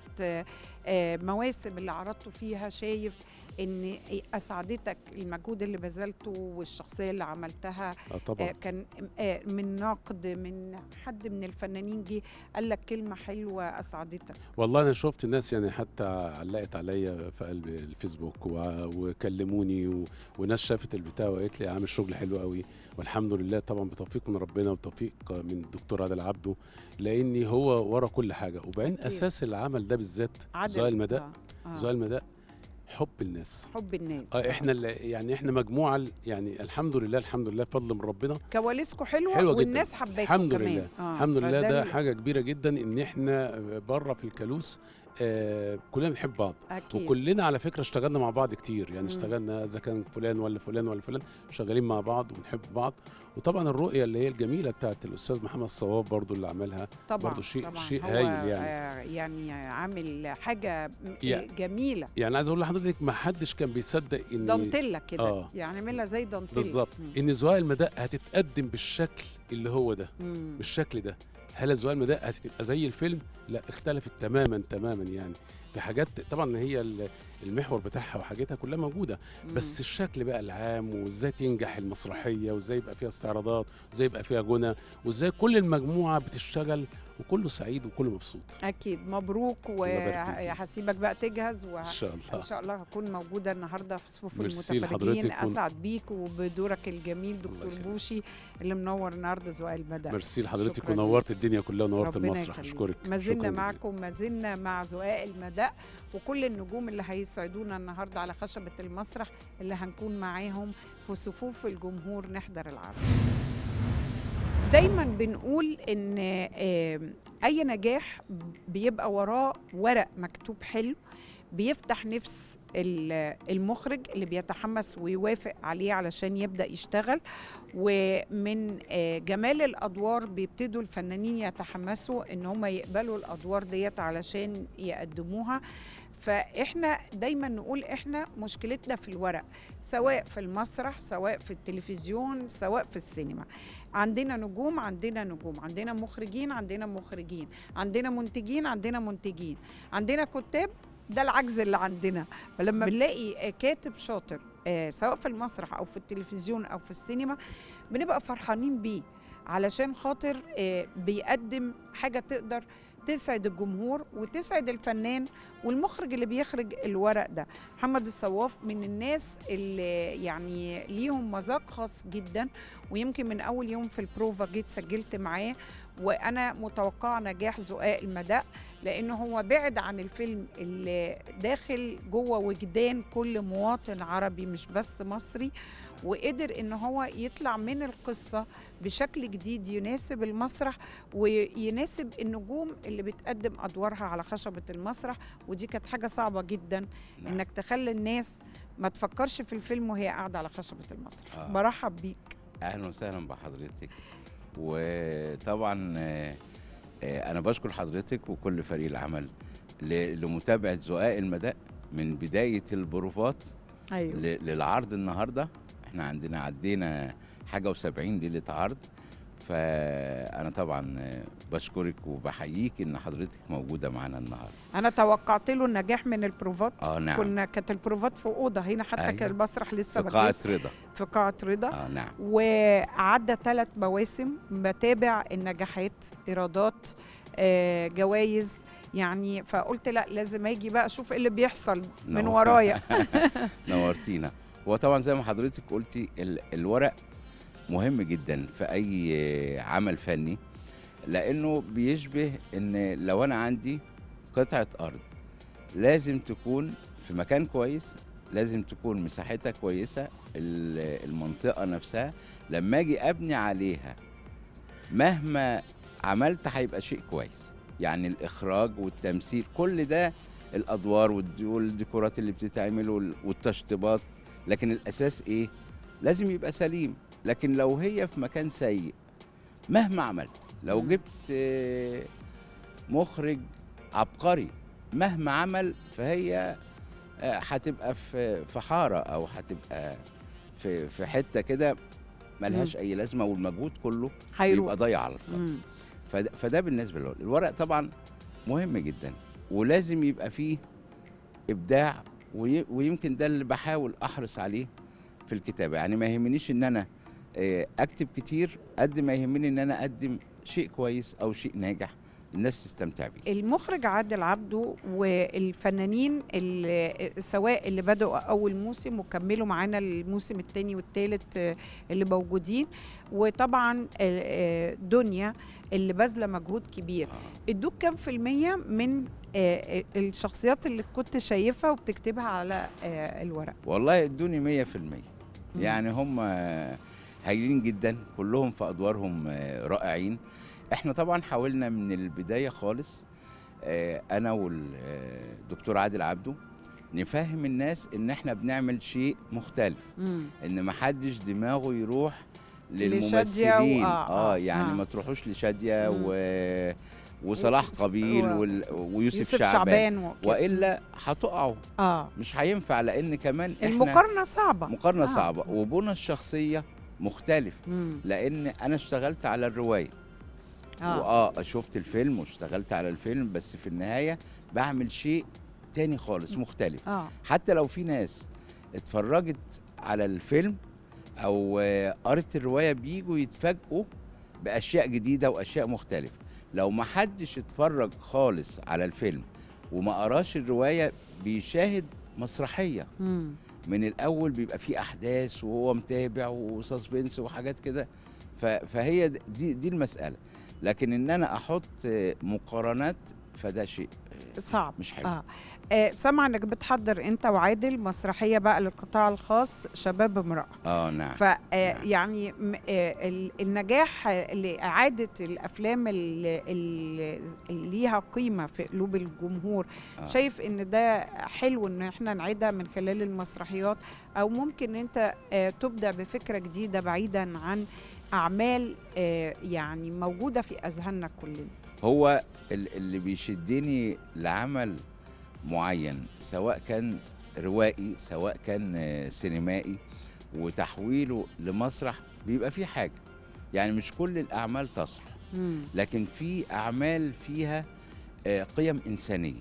مواسم اللي عرضتوا فيها شايف ان اسعدتك المجهود اللي بذلته والشخصيه اللي عملتها آه طبعاً. آه، كان آه، من نقد من حد من الفنانين جه قال لك كلمه حلوه اسعدتك والله انا شفت الناس يعني حتى علقت عليا في قلب الفيسبوك و- وكلموني و... وناس شافت البتاع وقالت لي عامل شغل حلو قوي والحمد لله طبعا بتوفيق من ربنا وتوفيق من الدكتور عادل عبده لاني هو ورا كل حاجه وبعدين أكيد. اساس العمل ده بالذات عادل، زي المداء آه، آه. زي المداء حب الناس حب الناس اه احنا اللي يعني احنا مجموعه ال- يعني الحمد لله الحمد لله فضل من ربنا كواليسكم حلوه, حلوه والناس جدا حباكم الحمد كمان لله آه، الحمد لله فده ده ال- حاجه كبيره جدا ان احنا بره في الكالوس آه كلنا بنحب بعض أكيد. وكلنا على فكره اشتغلنا مع بعض كتير يعني مم. اشتغلنا اذا كان فلان ولا فلان ولا فلان شغالين مع بعض وبنحب بعض وطبعا الرؤيه اللي هي الجميله بتاعت الاستاذ محمد صواب برضو اللي عملها طبعا برضو شيء طبعا شيء هو هايل يعني آه، يعني عامل حاجه م- يا- جميله يعني عايز اقول لحضرتك ما حدش كان بيصدق ان دانتيلا كده اه يعني عاملها زي دانتيلا بالظبط ان زهاء المداء هتتقدم بالشكل اللي هو ده مم. بالشكل ده هل زهاء المداء هتبقى زي الفيلم لا اختلفت تماما تماما يعني في حاجات طبعا هي ال- المحور بتاعها وحاجاتها كلها موجوده مم. بس الشكل بقى العام وازاي تنجح المسرحيه وازاي يبقى فيها استعراضات وازاي يبقى فيها غنى وازاي كل المجموعه بتشتغل وكله سعيد وكله مبسوط اكيد مبروك يبارك فيكي. وهسيبك بقى تجهز وه... إن شاء الله. ان شاء الله هكون موجوده النهارده في صفوف ميرسي المتفرجين لحضرتك ون- اسعد بيك وبدورك الجميل دكتور بوشي اللي منور النهارده زوال المدى ميرسي لحضرتك شكراً ونورت الدنيا كلها ونورت ربنا المسرح يخليك. اشكرك ما شكراً زلنا جزيلاً. معكم ما زلنا مع زقاق المداء وكل النجوم اللي هيسعدونا النهارده على خشبه المسرح اللي هنكون معاهم في صفوف الجمهور نحضر العرض دايما بنقول ان آم، اي نجاح بيبقى وراه ورق مكتوب حلو بيفتح نفس ال- المخرج اللي بيتحمس ويوافق عليه علشان يبدا يشتغل ومن آه، جمال الادوار بيبتدوا الفنانين يتحمسوا ان هم يقبلوا الادوار ديت علشان يقدموها فاحنا دايما نقول احنا مشكلتنا في الورق سواء في المسرح سواء في التلفزيون سواء في السينما عندنا نجوم عندنا نجوم عندنا مخرجين عندنا مخرجين عندنا منتجين عندنا منتجين عندنا كتاب ده العجز اللي عندنا فلما بنلاقي آه، كاتب شاطر آه، سواء في المسرح او في التلفزيون او في السينما بنبقى فرحانين بيه علشان خاطر آه، بيقدم حاجه تقدر تسعد الجمهور وتسعد الفنان والمخرج اللي بيخرج الورق ده محمد الصواف من الناس اللي يعني ليهم مذاق خاص جدا ويمكن من اول يوم في البروفا جيت سجلت معاه وانا متوقعه نجاح زقاق المداء لانه هو بعد عن الفيلم اللي داخل جوه وجدان كل مواطن عربي مش بس مصري وقدر ان هو يطلع من القصه بشكل جديد يناسب المسرح ويناسب النجوم اللي بتقدم ادوارها على خشبه المسرح ودي كانت حاجه صعبه جدا نعم. انك تخلي الناس ما تفكرش في الفيلم وهي قاعده على خشبه المسرح آه. برحب بيك اهلا وسهلا بحضرتك وطبعا آه، آه، انا بشكر حضرتك وكل فريق العمل ل- لمتابعه زقاق المداء من بدايه البروفات أيوة. ل- للعرض النهارده احنا عندنا عدينا حاجه و70 ليله عرض فانا طبعا آه، بشكرك وبحييك ان حضرتك موجوده معانا النهارده انا توقعت له النجاح من البروفات اه نعم كنا كانت البروفات في اوضه هنا حتى أيوة. كان المسرح لسه في ما قاعه جهزش. رضا في قاعه رضا اه نعم وعدى ثلاث مواسم بتابع النجاحات ايرادات آه، جوائز يعني فقلت لا لازم اجي بقى اشوف ايه اللي بيحصل من نور- ورايا نورتينا هو طبعا زي ما حضرتك قلتي ال- الورق مهم جدا في اي عمل فني لانه بيشبه ان لو انا عندي قطعه ارض لازم تكون في مكان كويس لازم تكون مساحتها كويسه ال- المنطقه نفسها لما اجي ابني عليها مهما عملت هيبقى شيء كويس يعني الاخراج والتمثيل كل ده الادوار والد- والديكورات اللي بتتعمل وال- والتشطيبات لكن الاساس ايه لازم يبقى سليم لكن لو هي في مكان سيء مهما عملت لو جبت آه، مخرج عبقري مهما عمل فهي آه، هتبقى في في حاره او هتبقى في في حته كده ملهاش اي لازمه والمجهود كله هيروح. يبقى ضايع على الفاضي مم. فده, فده بالنسبه له الورق طبعا مهم جدا ولازم يبقى فيه ابداع وي- ويمكن ده اللي بحاول احرص عليه في الكتابه يعني ما يهمنيش ان انا آه، اكتب كتير قد ما يهمني ان انا اقدم شيء كويس او شيء ناجح الناس تستمتع بيه المخرج عادل عبده والفنانين اللي سواء اللي بدأوا أول موسم وكملوا معانا الموسم الثاني والثالث اللي موجودين وطبعا آه، آه، دنيا اللي باذله مجهود كبير ادوك كام في المية من آه، آه، الشخصيات اللي كنت شايفها وبتكتبها على آه، الورق والله ادوني مية في المية يعني هم هايلين جدا كلهم في ادوارهم آه، رائعين احنا طبعا حاولنا من البدايه خالص آه، انا والدكتور عادل عبده نفهم الناس ان احنا بنعمل شيء مختلف مم. ان ما حدش دماغه يروح لشادية للممثلين و- اه, آه، آه يعني آه. ما تروحوش لشاديه مم. و وصلاح وس- قبيل و- وال... ويوسف يوسف شعبان, شعبان وكده. والا هتقعوا اه مش هينفع لان كمان احنا المقارنة صعبة مقارنه آه. آه. صعبه وبنى الشخصيه مختلف مم. لان انا اشتغلت على الروايه آه. واه شفت الفيلم واشتغلت على الفيلم بس في النهايه بعمل شيء تاني خالص مختلف اه حتى لو في ناس اتفرجت على الفيلم او آه، قرت الروايه بيجوا يتفاجئوا باشياء جديده واشياء مختلفه لو ما حدش اتفرج خالص على الفيلم وما قراش الروايه بيشاهد مسرحيه مم. من الاول بيبقى فيه احداث وهو متابع وسسبنس وحاجات كده ف- فهي د- دي دي المساله لكن ان انا احط آه، مقارنات فده شيء صعب مش حلو اه آه، سامعه انك بتحضر انت وعادل مسرحيه بقى للقطاع الخاص شباب امراه اه نعم ف آه، يعني م- آه، ال- النجاح آه، لاعاده الافلام اللي, اللي ليها قيمه في قلوب الجمهور آه. شايف ان ده حلو ان احنا نعيدها من خلال المسرحيات او ممكن انت آه، تبدع بفكره جديده بعيدا عن اعمال آه، يعني موجوده في اذهاننا كلنا هو ال- اللي بيشدني لعمل معين سواء كان روائي سواء كان آه، سينمائي وتحويله لمسرح بيبقى فيه حاجه يعني مش كل الاعمال تصلح مم. لكن في اعمال فيها آه، قيم انسانيه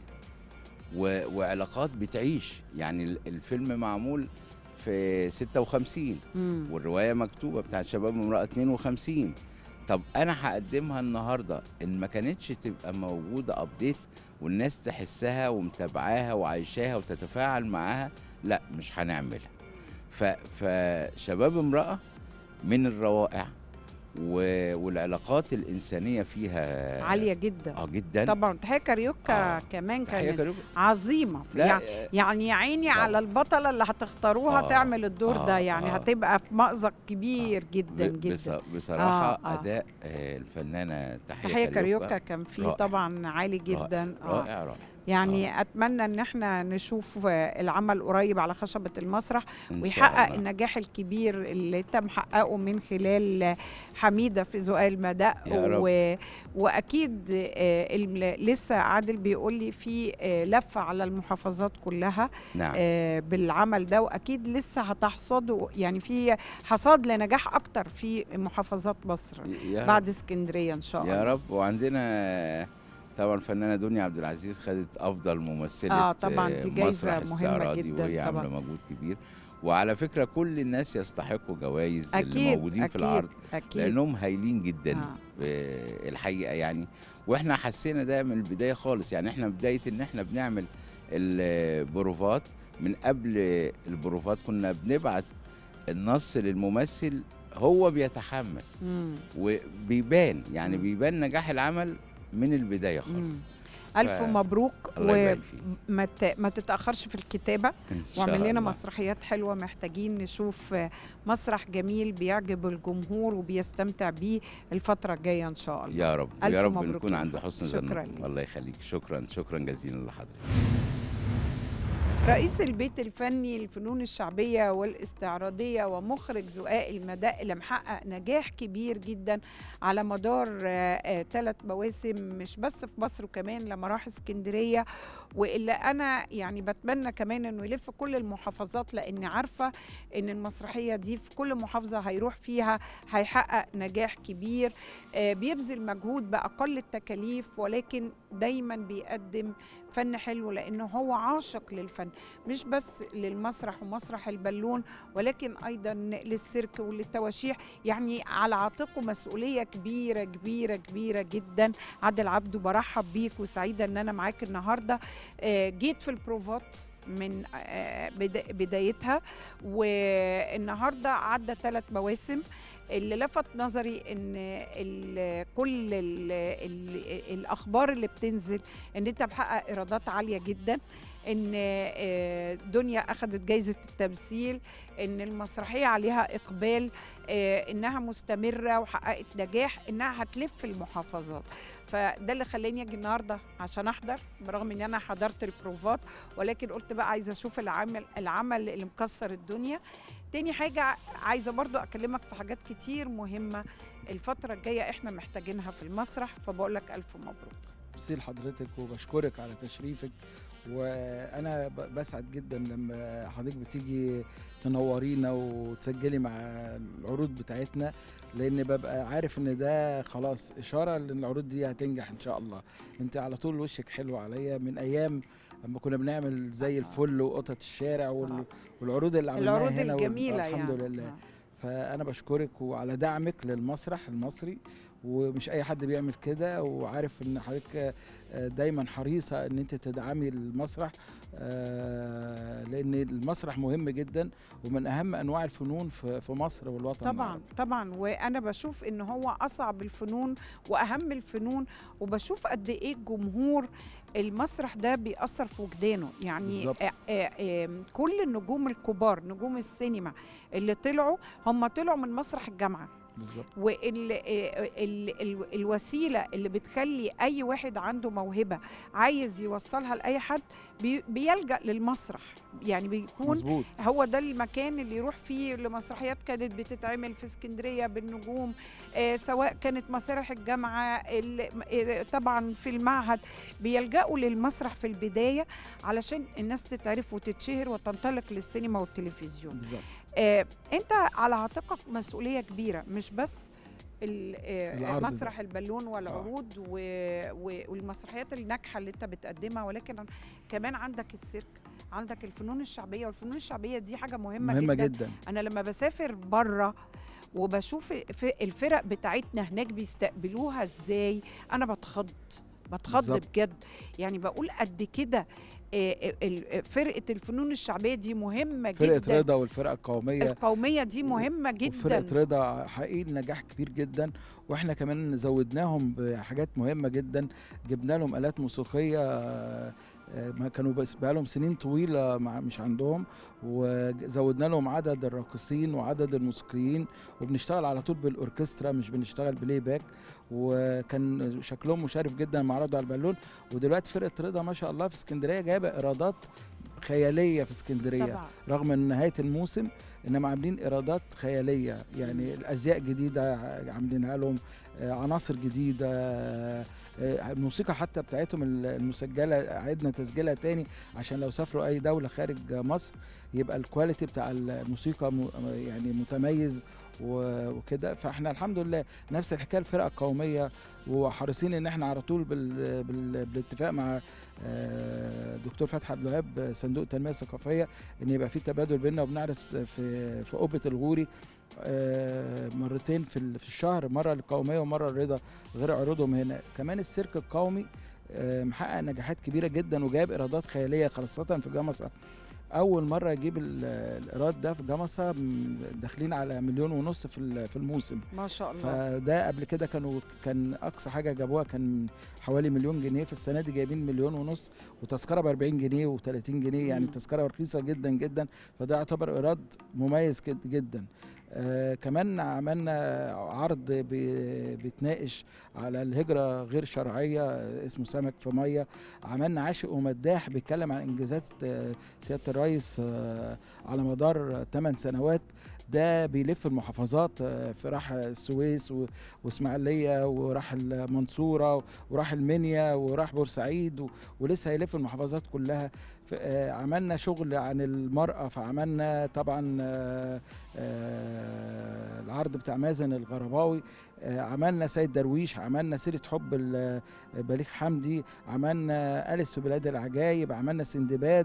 و- وعلاقات بتعيش يعني ال- الفيلم معمول في 56 مم. والروايه مكتوبه بتاعت شباب امراه 52 طب انا هقدمها النهارده ان ما كانتش تبقى موجوده ابديت والناس تحسها ومتابعاها وعايشاها وتتفاعل معاها لا مش هنعملها ف... فشباب امراه من الروائع و... والعلاقات الانسانيه فيها عاليه جدا اه جدا طبعا تحيه كاريوكا آه. كمان تحية كانت كاريوكا. عظيمه لا، يعني, آه، يعني يا عيني طبعاً. على البطله اللي هتختاروها آه، تعمل الدور ده آه، يعني آه. هتبقى في مأزق كبير جدا ب- بص... جدا بصراحه آه، آه. اداء آه الفنانه تحيه, تحيه كاريوكا كان فيه رائع. طبعا عالي جدا رائع رائع, رائع. يعني آه. اتمنى ان احنا نشوف آه، العمل قريب على خشبه المسرح إن شاء ويحقق الله. النجاح الكبير اللي تم حققه من خلال آه، حميده في ذوق المداء يا رب. و... واكيد آه، الم- لسه عادل بيقول لي في آه، لفه على المحافظات كلها نعم. آه، بالعمل ده واكيد لسه هتحصدوا يعني في حصاد لنجاح اكتر في محافظات مصر يا بعد رب. اسكندريه ان شاء الله يا رب وعندنا طبعا الفنانه دنيا عبد العزيز خدت افضل ممثله آه، طبعاً دي جايزة مسرح مهمة استعراضي جداً وهي عامله طبعاً. مجهود كبير وعلى فكره كل الناس يستحقوا جوائز اللي أكيد، موجودين في أكيد، العرض أكيد. لانهم هايلين جدا آه. آه. الحقيقه يعني واحنا حسينا ده من البدايه خالص يعني احنا بدايه ان احنا بنعمل البروفات من قبل البروفات كنا بنبعت النص للممثل هو بيتحمس مم. وبيبان يعني بيبان نجاح العمل من البدايه خالص مم. الف ف- مبروك الله يبارك فيك. وما ت- ما تتاخرش في الكتابه إن شاء واعمل لنا الله. مسرحيات حلوه محتاجين نشوف آه، مسرح جميل بيعجب الجمهور وبيستمتع بيه الفتره الجايه ان شاء الله يا رب ألف يا رب مبروك نكون لك. عند حسن شكرا ظنكم ليك. الله يخليك شكرا شكرا جزيلا لحضرتك رئيس البيت الفني للفنون الشعبية والاستعراضية ومخرج زقاق المداء اللي محقق نجاح كبير جدا على مدار ثلاث مواسم مش بس في مصر وكمان لما راح اسكندرية واللي أنا يعني بتمنى كمان إنه يلف كل المحافظات لأني عارفة إن المسرحية دي في كل محافظة هيروح فيها هيحقق نجاح كبير آه، بيبذل مجهود بأقل التكاليف ولكن دايما بيقدم فن حلو لأنه هو عاشق للفن مش بس للمسرح ومسرح البالون ولكن أيضا للسيرك وللتواشيح يعني على عاتقه مسؤولية كبيرة كبيرة كبيرة جدا عادل عبده برحب بيك وسعيدة إن أنا معاك النهاردة آه، جيت في البروفات من آه، بدا- بدايتها والنهارده عدى ثلاث مواسم اللي لفت نظري ان ال كل ال ال الاخبار اللي بتنزل ان انت محقق ايرادات عاليه جدا ان آه، دنيا اخذت جايزه التمثيل ان المسرحيه عليها اقبال آه، انها مستمره وحققت نجاح انها هتلف المحافظات فده اللي خلاني اجي النهارده عشان احضر برغم ان انا حضرت البروفات ولكن قلت بقى عايزه اشوف العمل العمل اللي مكسر الدنيا تاني حاجه عايزه برضو اكلمك في حاجات كتير مهمه الفتره الجايه احنا محتاجينها في المسرح فبقول لك الف مبروك ميرسي لحضرتك وبشكرك على تشريفك وانا ب- بسعد جدا لما حضرتك بتيجي تنورينا وتسجلي مع العروض بتاعتنا لان ببقى عارف ان ده خلاص اشاره ان العروض دي هتنجح ان شاء الله انت على طول وشك حلو عليا من ايام لما كنا بنعمل زي الفل وقطط الشارع وال- والعروض اللي عملناها العروض هنا وال- الجميلة الحمد يعني. لله آه. فانا بشكرك وعلى دعمك للمسرح المصري ومش اي حد بيعمل كده وعارف ان حضرتك آه، دايما حريصه ان انت تدعمي المسرح آه، لان المسرح مهم جدا ومن اهم انواع الفنون في في مصر والوطن طبعا العربي. طبعا وانا بشوف ان هو اصعب الفنون واهم الفنون وبشوف قد ايه الجمهور المسرح ده بيأثر في وجدانه يعني بالظبط. آه آه آه كل النجوم الكبار نجوم السينما اللي طلعوا هم طلعوا من مسرح الجامعه بالظبط وال ال ال الوسيله اللي بتخلي اي واحد عنده موهبه عايز يوصلها لاي حد بي بيلجا للمسرح يعني بيكون مظبوط. هو ده المكان اللي يروح فيه لمسرحيات كانت بتتعمل في اسكندريه بالنجوم آه سواء كانت مسارح الجامعه ال- آه، طبعا في المعهد بيلجأوا للمسرح في البدايه علشان الناس تتعرف وتتشهر وتنطلق للسينما والتلفزيون بالظبط آه، انت على عاتقك مسؤوليه كبيره مش بس ال- آه، العرض ده. مسرح البالون والعروض و... و... والمسرحيات الناجحه اللي انت بتقدمها ولكن كمان عندك السيرك عندك الفنون الشعبيه والفنون الشعبيه دي حاجه مهمه, مهمة جداً. انا لما بسافر بره وبشوف في الفرق بتاعتنا هناك بيستقبلوها ازاي انا بتخض بتخض بالظبط. بجد يعني بقول قد كده آه، ال- فرقه الفنون الشعبيه دي مهمه فرقه جدا رضا والفرقه القوميه القوميه دي مهمه جدا وفرقه رضا حقيقي نجاح كبير جدا واحنا كمان زودناهم بحاجات مهمه جدا جبنا لهم الات موسيقيه آه، آه، ما كانوا بس بقالهم سنين طويله مع مش عندهم وزودنا لهم عدد الراقصين وعدد الموسيقيين وبنشتغل على طول بالاوركسترا مش بنشتغل بلاي باك وكان شكلهم مشرف جدا مع رضا على البالون ودلوقتي فرقه رضا ما شاء الله في اسكندريه جايبه ايرادات خياليه في اسكندريه طبعا. رغم ان نهايه الموسم انما عاملين ايرادات خياليه يعني الازياء جديده عاملينها لهم آه، عناصر جديده آه، آه، الموسيقى حتى بتاعتهم المسجله عدنا تسجيلها تاني عشان لو سافروا اي دوله خارج مصر يبقى الكواليتي بتاع الموسيقى م- يعني متميز و- وكده فاحنا الحمد لله نفس الحكايه الفرقه القوميه وحريصين ان احنا على طول بال بال بالاتفاق مع آه، دكتور فتحي عبد الوهاب صندوق التنميه الثقافيه ان يبقى في تبادل بيننا وبنعرض في في قبه الغوري آه، مرتين في ال- في الشهر مره للقوميه ومره الرضا غير عروضهم هنا كمان السيرك القومي آه، محقق نجاحات كبيره جدا وجايب ايرادات خياليه خاصه في جمصه اول مره يجيب ال- الايراد ده في جمصه م- داخلين على مليون ونص في ال- في الموسم ما شاء الله فده قبل كده كانوا كان اقصى حاجه جابوها كان حوالي مليون جنيه في السنه دي جايبين مليون ونص وتذكره ب 40 جنيه و30 جنيه يعني مم. تذكره رخيصه جدا جدا فده يعتبر ايراد مميز كد- جدا آه كمان عملنا عرض بي- بيتناقش على الهجرة غير شرعية آه، اسمه سمك في مية عملنا عاشق ومداح بيتكلم عن إنجازات آه، سيادة الرئيس آه، على مدار 8 سنوات ده بيلف المحافظات آه، في راح السويس و- واسماعيليه وراح المنصوره وراح المنيا وراح بورسعيد و- ولسه هيلف المحافظات كلها ف- آه، عملنا شغل عن المرأة فعملنا طبعا آه، آه، العرض بتاع مازن الغرباوي آه، عملنا سيد درويش عملنا سيرة حب ال- بليغ حمدي عملنا أليس في بلاد العجايب عملنا سندباد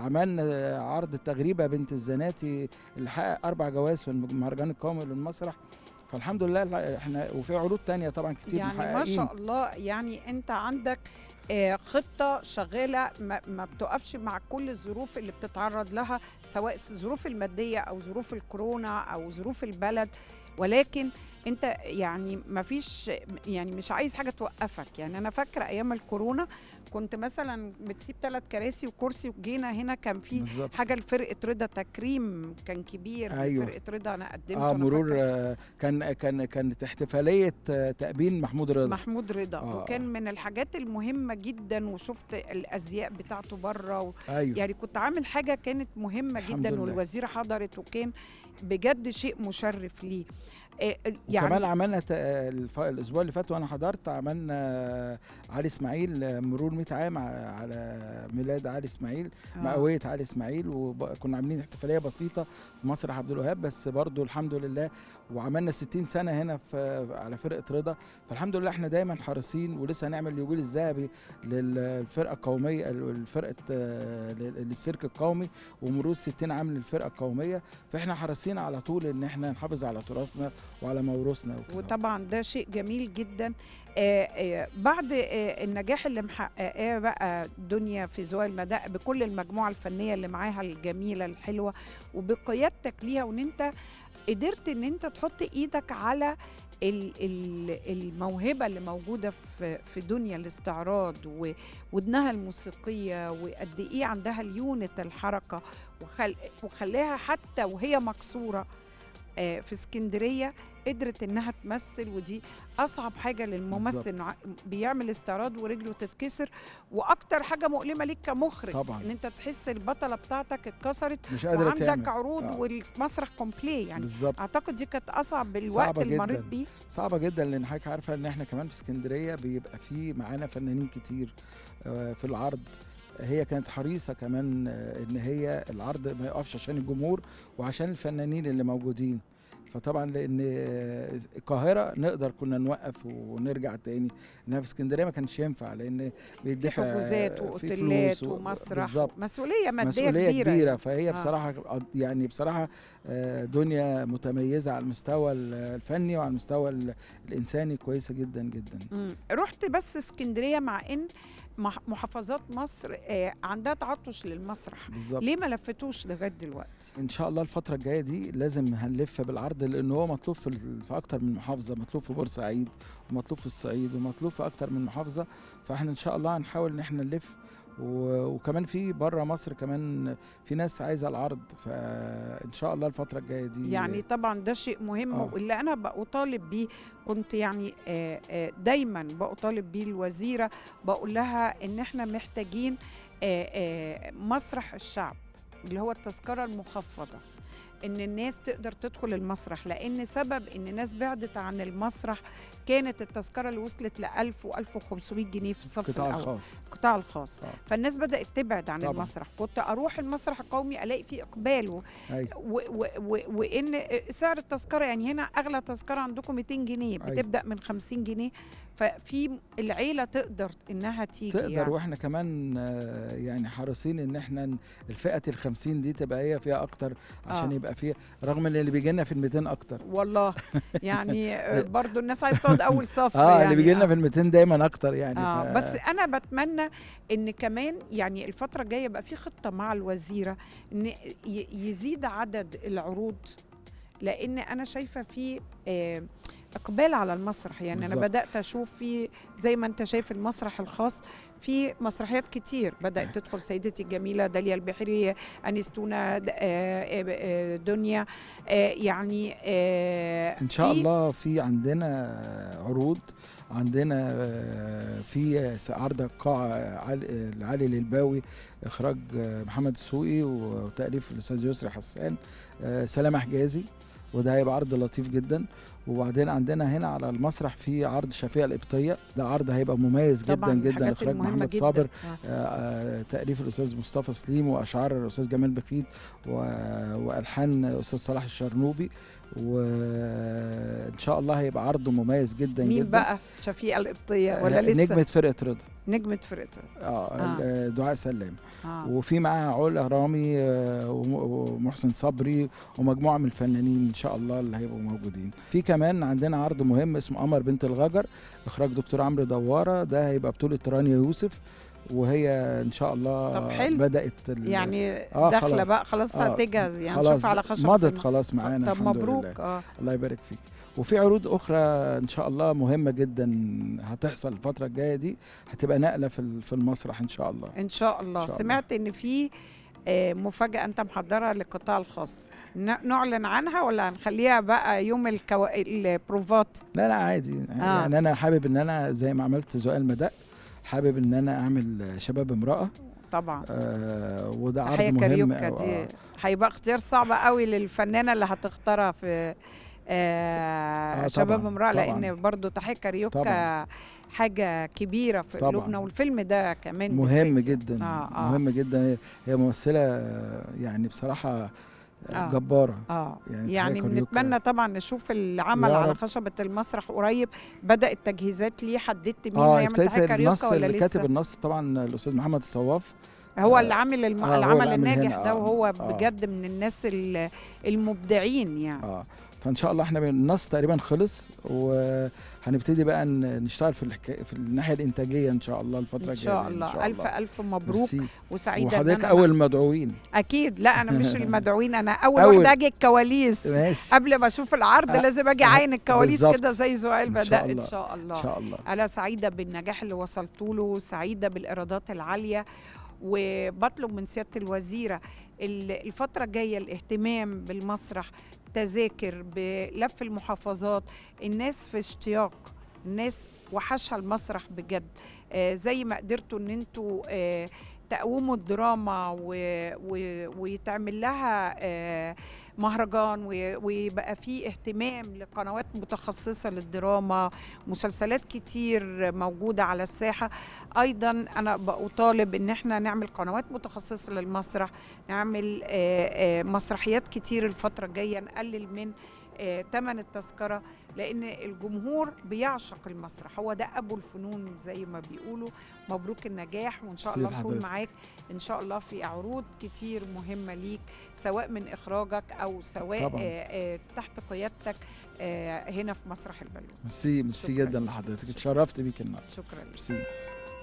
عملنا عرض التغريبة بنت الزناتي اللي حقق أربع جوائز في المهرجان القومي للمسرح فالحمد لله لا، احنا وفي عروض تانية طبعا كتير يعني ما محققين. شاء الله يعني انت عندك آه، خطة شغالة ما, ما بتقفش مع كل الظروف اللي بتتعرض لها سواء الظروف المادية أو ظروف الكورونا أو ظروف البلد ولكن انت يعني ما فيش يعني مش عايز حاجة توقفك يعني أنا فاكرة أيام الكورونا كنت مثلا بتسيب ثلاث كراسي وكرسي وجينا هنا كان في بالظبط. حاجة لفرقة رضا تكريم كان كبير أيوة. فرقة رضا أنا قدمته اه أنا مرور فاكرة. آه، كان كان كانت احتفاليه آه، تأبين محمود رضا محمود رضا آه. وكان من الحاجات المهمه جدا وشفت الازياء بتاعته بره و... أيوة. يعني كنت عامل حاجه كانت مهمه الحمد جدا لله. والوزيره حضرت وكان بجد شيء مشرف ليه آه، يعني كمان يعني عملنا ت- الف- الاسبوع اللي فات وانا حضرت عملنا آه، علي اسماعيل آه، مرور 100 عام ع- على ميلاد علي اسماعيل آه. مئويه علي اسماعيل وكنا عاملين احتفاليه بسيطه في مسرح عبد الوهاب بس برضو الحمد لله وعملنا 60 سنه هنا في على فرقه رضا فالحمد لله احنا دايما حريصين ولسه هنعمل اليوبيل الذهبي للفرقه القوميه لفرقه آه، لل- للسيرك القومي ومرور 60 عام للفرقه القوميه فاحنا حريصين على طول ان احنا نحافظ على تراثنا وعلى موروثنا وكده. وطبعا ده شيء جميل جدا آه، آه، بعد آه، النجاح اللي محققاه بقى دنيا في زوال المداء بكل المجموعه الفنيه اللي معاها الجميله الحلوه وبقيادتك ليها وان انت قدرت ان انت تحط ايدك على ال- ال- الموهبه اللي موجوده في في دنيا الاستعراض و- ودنها الموسيقيه وقد ايه عندها ليونه الحركه وخل وخلاها حتى وهي مكسوره آه، في اسكندريه قدرت انها تمثل ودي اصعب حاجه للممثل بالظبط. إنه ع- بيعمل استعراض ورجله تتكسر واكتر حاجه مؤلمه ليك كمخرج طبعاً. ان انت تحس البطله بتاعتك اتكسرت مش قادرة وعندك تعمل. عروض آه. والمسرح كومبلي يعني بالظبط. اعتقد دي كانت اصعب بالوقت صعبة اللي مريت جدا بيه صعبة جدا لأن حضرتك عارفة إن إحنا كمان في اسكندرية بيبقى في معانا فنانين كتير آه، في العرض هي كانت حريصة كمان آه، إن هي العرض ما يقفش عشان الجمهور وعشان الفنانين اللي موجودين فطبعا لان القاهره نقدر كنا نوقف ونرجع تاني انما في اسكندريه ما كانش ينفع لان بيدفع حجوزات في واوتيلات فلوس و- ومسرح بالظبط مسؤوليه ماديه مسؤوليه كبيره, كبيره يعني. فهي آه. بصراحه يعني بصراحه آه، دنيا متميزه على المستوى الفني وعلى المستوى ال- الانساني كويسه جدا جدا مم. رحت بس اسكندريه مع ان مح- محافظات مصر آه، عندها تعطش للمسرح بالظبط. ليه ما لفتوش لغايه دلوقتي ان شاء الله الفتره الجايه دي لازم هنلف بالعرض لان هو مطلوب في, ال- في اكتر من محافظه مطلوب في بورسعيد ومطلوب في الصعيد ومطلوب في اكتر من محافظه فاحنا ان شاء الله هنحاول ان احنا نلف و- وكمان في بره مصر كمان في ناس عايزه العرض فان شاء الله الفتره الجايه دي يعني طبعا ده شيء مهم آه. واللي انا بطالب بيه كنت يعني آه، آه، دايما بطالب بيه الوزيره بقول لها ان احنا محتاجين آه، آه، مسرح الشعب اللي هو التذكره المخفضه ان الناس تقدر تدخل المسرح لان سبب ان الناس بعدت عن المسرح كانت التذكره اللي وصلت ل 1000 و 1500 جنيه في الصف القطاع الاول الخاص. القطاع الخاص آه. فالناس بدات تبعد عن طبعاً. المسرح كنت اروح المسرح القومي الاقي فيه اقبال و... أيوة. و... و... و... وان سعر التذكره يعني هنا اغلى تذكره عندكم 200 جنيه أيوة. بتبدا من 50 جنيه ففي العيله تقدر انها تيجي تقدر يعني. واحنا كمان آه، يعني حريصين ان احنا ن- الفئه ال 50 دي تبقى هي فيها اكتر عشان آه. يبقى فيها رغم ان اللي بيجي لنا في ال 200 اكتر والله يعني آه، برضو الناس عايزه تقعد اول صف اه يعني اللي بيجي لنا آه. في ال 200 دايما اكتر يعني آه ف- بس انا بتمنى ان كمان يعني الفتره الجايه يبقى في خطه مع الوزيره ان ي- يزيد عدد العروض لان انا شايفه في آه اقبال على المسرح يعني بالظبط. انا بدات اشوف في زي ما انت شايف المسرح الخاص في مسرحيات كتير بدات تدخل سيدتي الجميله داليا البحري انستونا د- آه، آه، آه، دنيا آه، يعني آه، ان شاء في- الله في عندنا عروض عندنا آه، في عرض القاع عل- العالي للباوي اخراج آه، محمد السوقي وتاليف الاستاذ يسري حسان آه، سلامه حجازي وده هيبقى عرض لطيف جدا وبعدين عندنا هنا على المسرح في عرض الشفيقه القبطيه ده عرض هيبقى مميز جدا طبعاً، جدا الحاجات اخراج المهمة محمد جداً. صابر آه. آه، آه، تاليف الاستاذ مصطفى سليم واشعار الاستاذ جمال بخيت و- والحان الاستاذ صلاح الشرنوبي وان شاء الله هيبقى عرض مميز جدا مين جدا بقى شفيقه القبطيه آه، ولا لسه نجمه فرقه رضا نجمه فرقه اه, آه. آه. دعاء سلام آه. وفي معاها علا رامي آه، وم- ومحسن صبري ومجموعه من الفنانين ان شاء الله اللي هيبقوا موجودين في كمان عندنا عرض مهم اسمه قمر بنت الغجر اخراج دكتور عمرو دواره ده هيبقى بطوله رانيا يوسف وهي ان شاء الله طب حلو. بدات ال- يعني آه داخله خلاص. بقى خلاص آه، هتجهز يعني خلاص نشوف على خشبه مضت الم- خلاص معانا طب الحمد مبروك لله. اه الله يبارك فيك وفي عروض اخرى ان شاء الله مهمه جدا هتحصل الفتره الجايه دي هتبقى نقله في ال- في المسرح ان شاء الله ان شاء الله إن شاء الله. سمعت ان في آه، مفاجاه انت محضرها للقطاع الخاص ن- نعلن عنها ولا هنخليها بقى يوم الكو... البروفات لا لا عادي آه. يعني انا حابب ان انا زي ما عملت زقال مدق حابب ان انا اعمل شباب امراه طبعا آه وده عرض تحيه مهم كاريوكا أو- دي آه. هيبقى اختيار صعب قوي للفنانه اللي هتختارها في آه آه، شباب طبعاً، امراه طبعاً. لان برضو تحيه كاريوكا طبعاً. حاجه كبيره في طبعاً. قلوبنا والفيلم ده كمان مهم بالذات جدا آه، آه. مهم جدا هي- هي ممثله آه، يعني بصراحه آه. جباره اه يعني يعني, تحية كاريوكا. بنتمنى طبعا نشوف العمل يا على رب. خشبة المسرح قريب بدأ التجهيزات ليه حددت مين اه هيعمل ابتديت تحية كاريوكا النص ولا اللي لسه كاتب النص طبعا الاستاذ محمد الصواف هو آه، اللي عامل الم... آه، هو العمل اللي عامل الناجح هنا، ده آه، وهو آه. بجد من الناس ال- المبدعين يعني اه فان شاء الله احنا النص تقريبا خلص وهنبتدي بقى ن- نشتغل في الحكايه في الناحيه الانتاجيه ان شاء الله الفتره ان الجايه شاء دي، الله الف الف مبروك ميرسي. وسعيده إن وحضرتك أنا اول مع- المدعوين اكيد لا انا مش المدعوين انا اول, أول. واحده اجي الكواليس ماشي. قبل ما اشوف العرض آه، لازم اجي آه، اعاين الكواليس بالظبط. كده زي زوال إن بدأ شاء ان الله. شاء الله إن شاء الله. انا سعيده بالنجاح اللي وصلت له سعيده بالايرادات العاليه وبطلب من سياده الوزيره ال- الفتره الجايه الاهتمام بالمسرح تذاكر بلف المحافظات الناس في اشتياق الناس وحشها المسرح بجد آه زي ما قدرتوا ان انتوا آه تقوموا الدراما و... و... ويتعمل لها آه مهرجان و- ويبقى فيه اهتمام لقنوات متخصصة للدراما مسلسلات كتير موجودة على الساحة أيضا أنا بطالب إن احنا نعمل قنوات متخصصة للمسرح نعمل آه، آه، مسرحيات كتير الفترة الجاية نقلل من آه، تمن التذكره لان الجمهور بيعشق المسرح هو ده ابو الفنون زي ما بيقولوا مبروك النجاح وان شاء ميرسي الله نكون لحضرتك. معاك ان شاء الله في عروض كتير مهمه ليك سواء من اخراجك او سواء طبعاً. آه، آه، تحت قيادتك آه، هنا في مسرح البالون ميرسي ميرسي جدا لحضرتك اتشرفت بيك النهارده شكرا ميرسي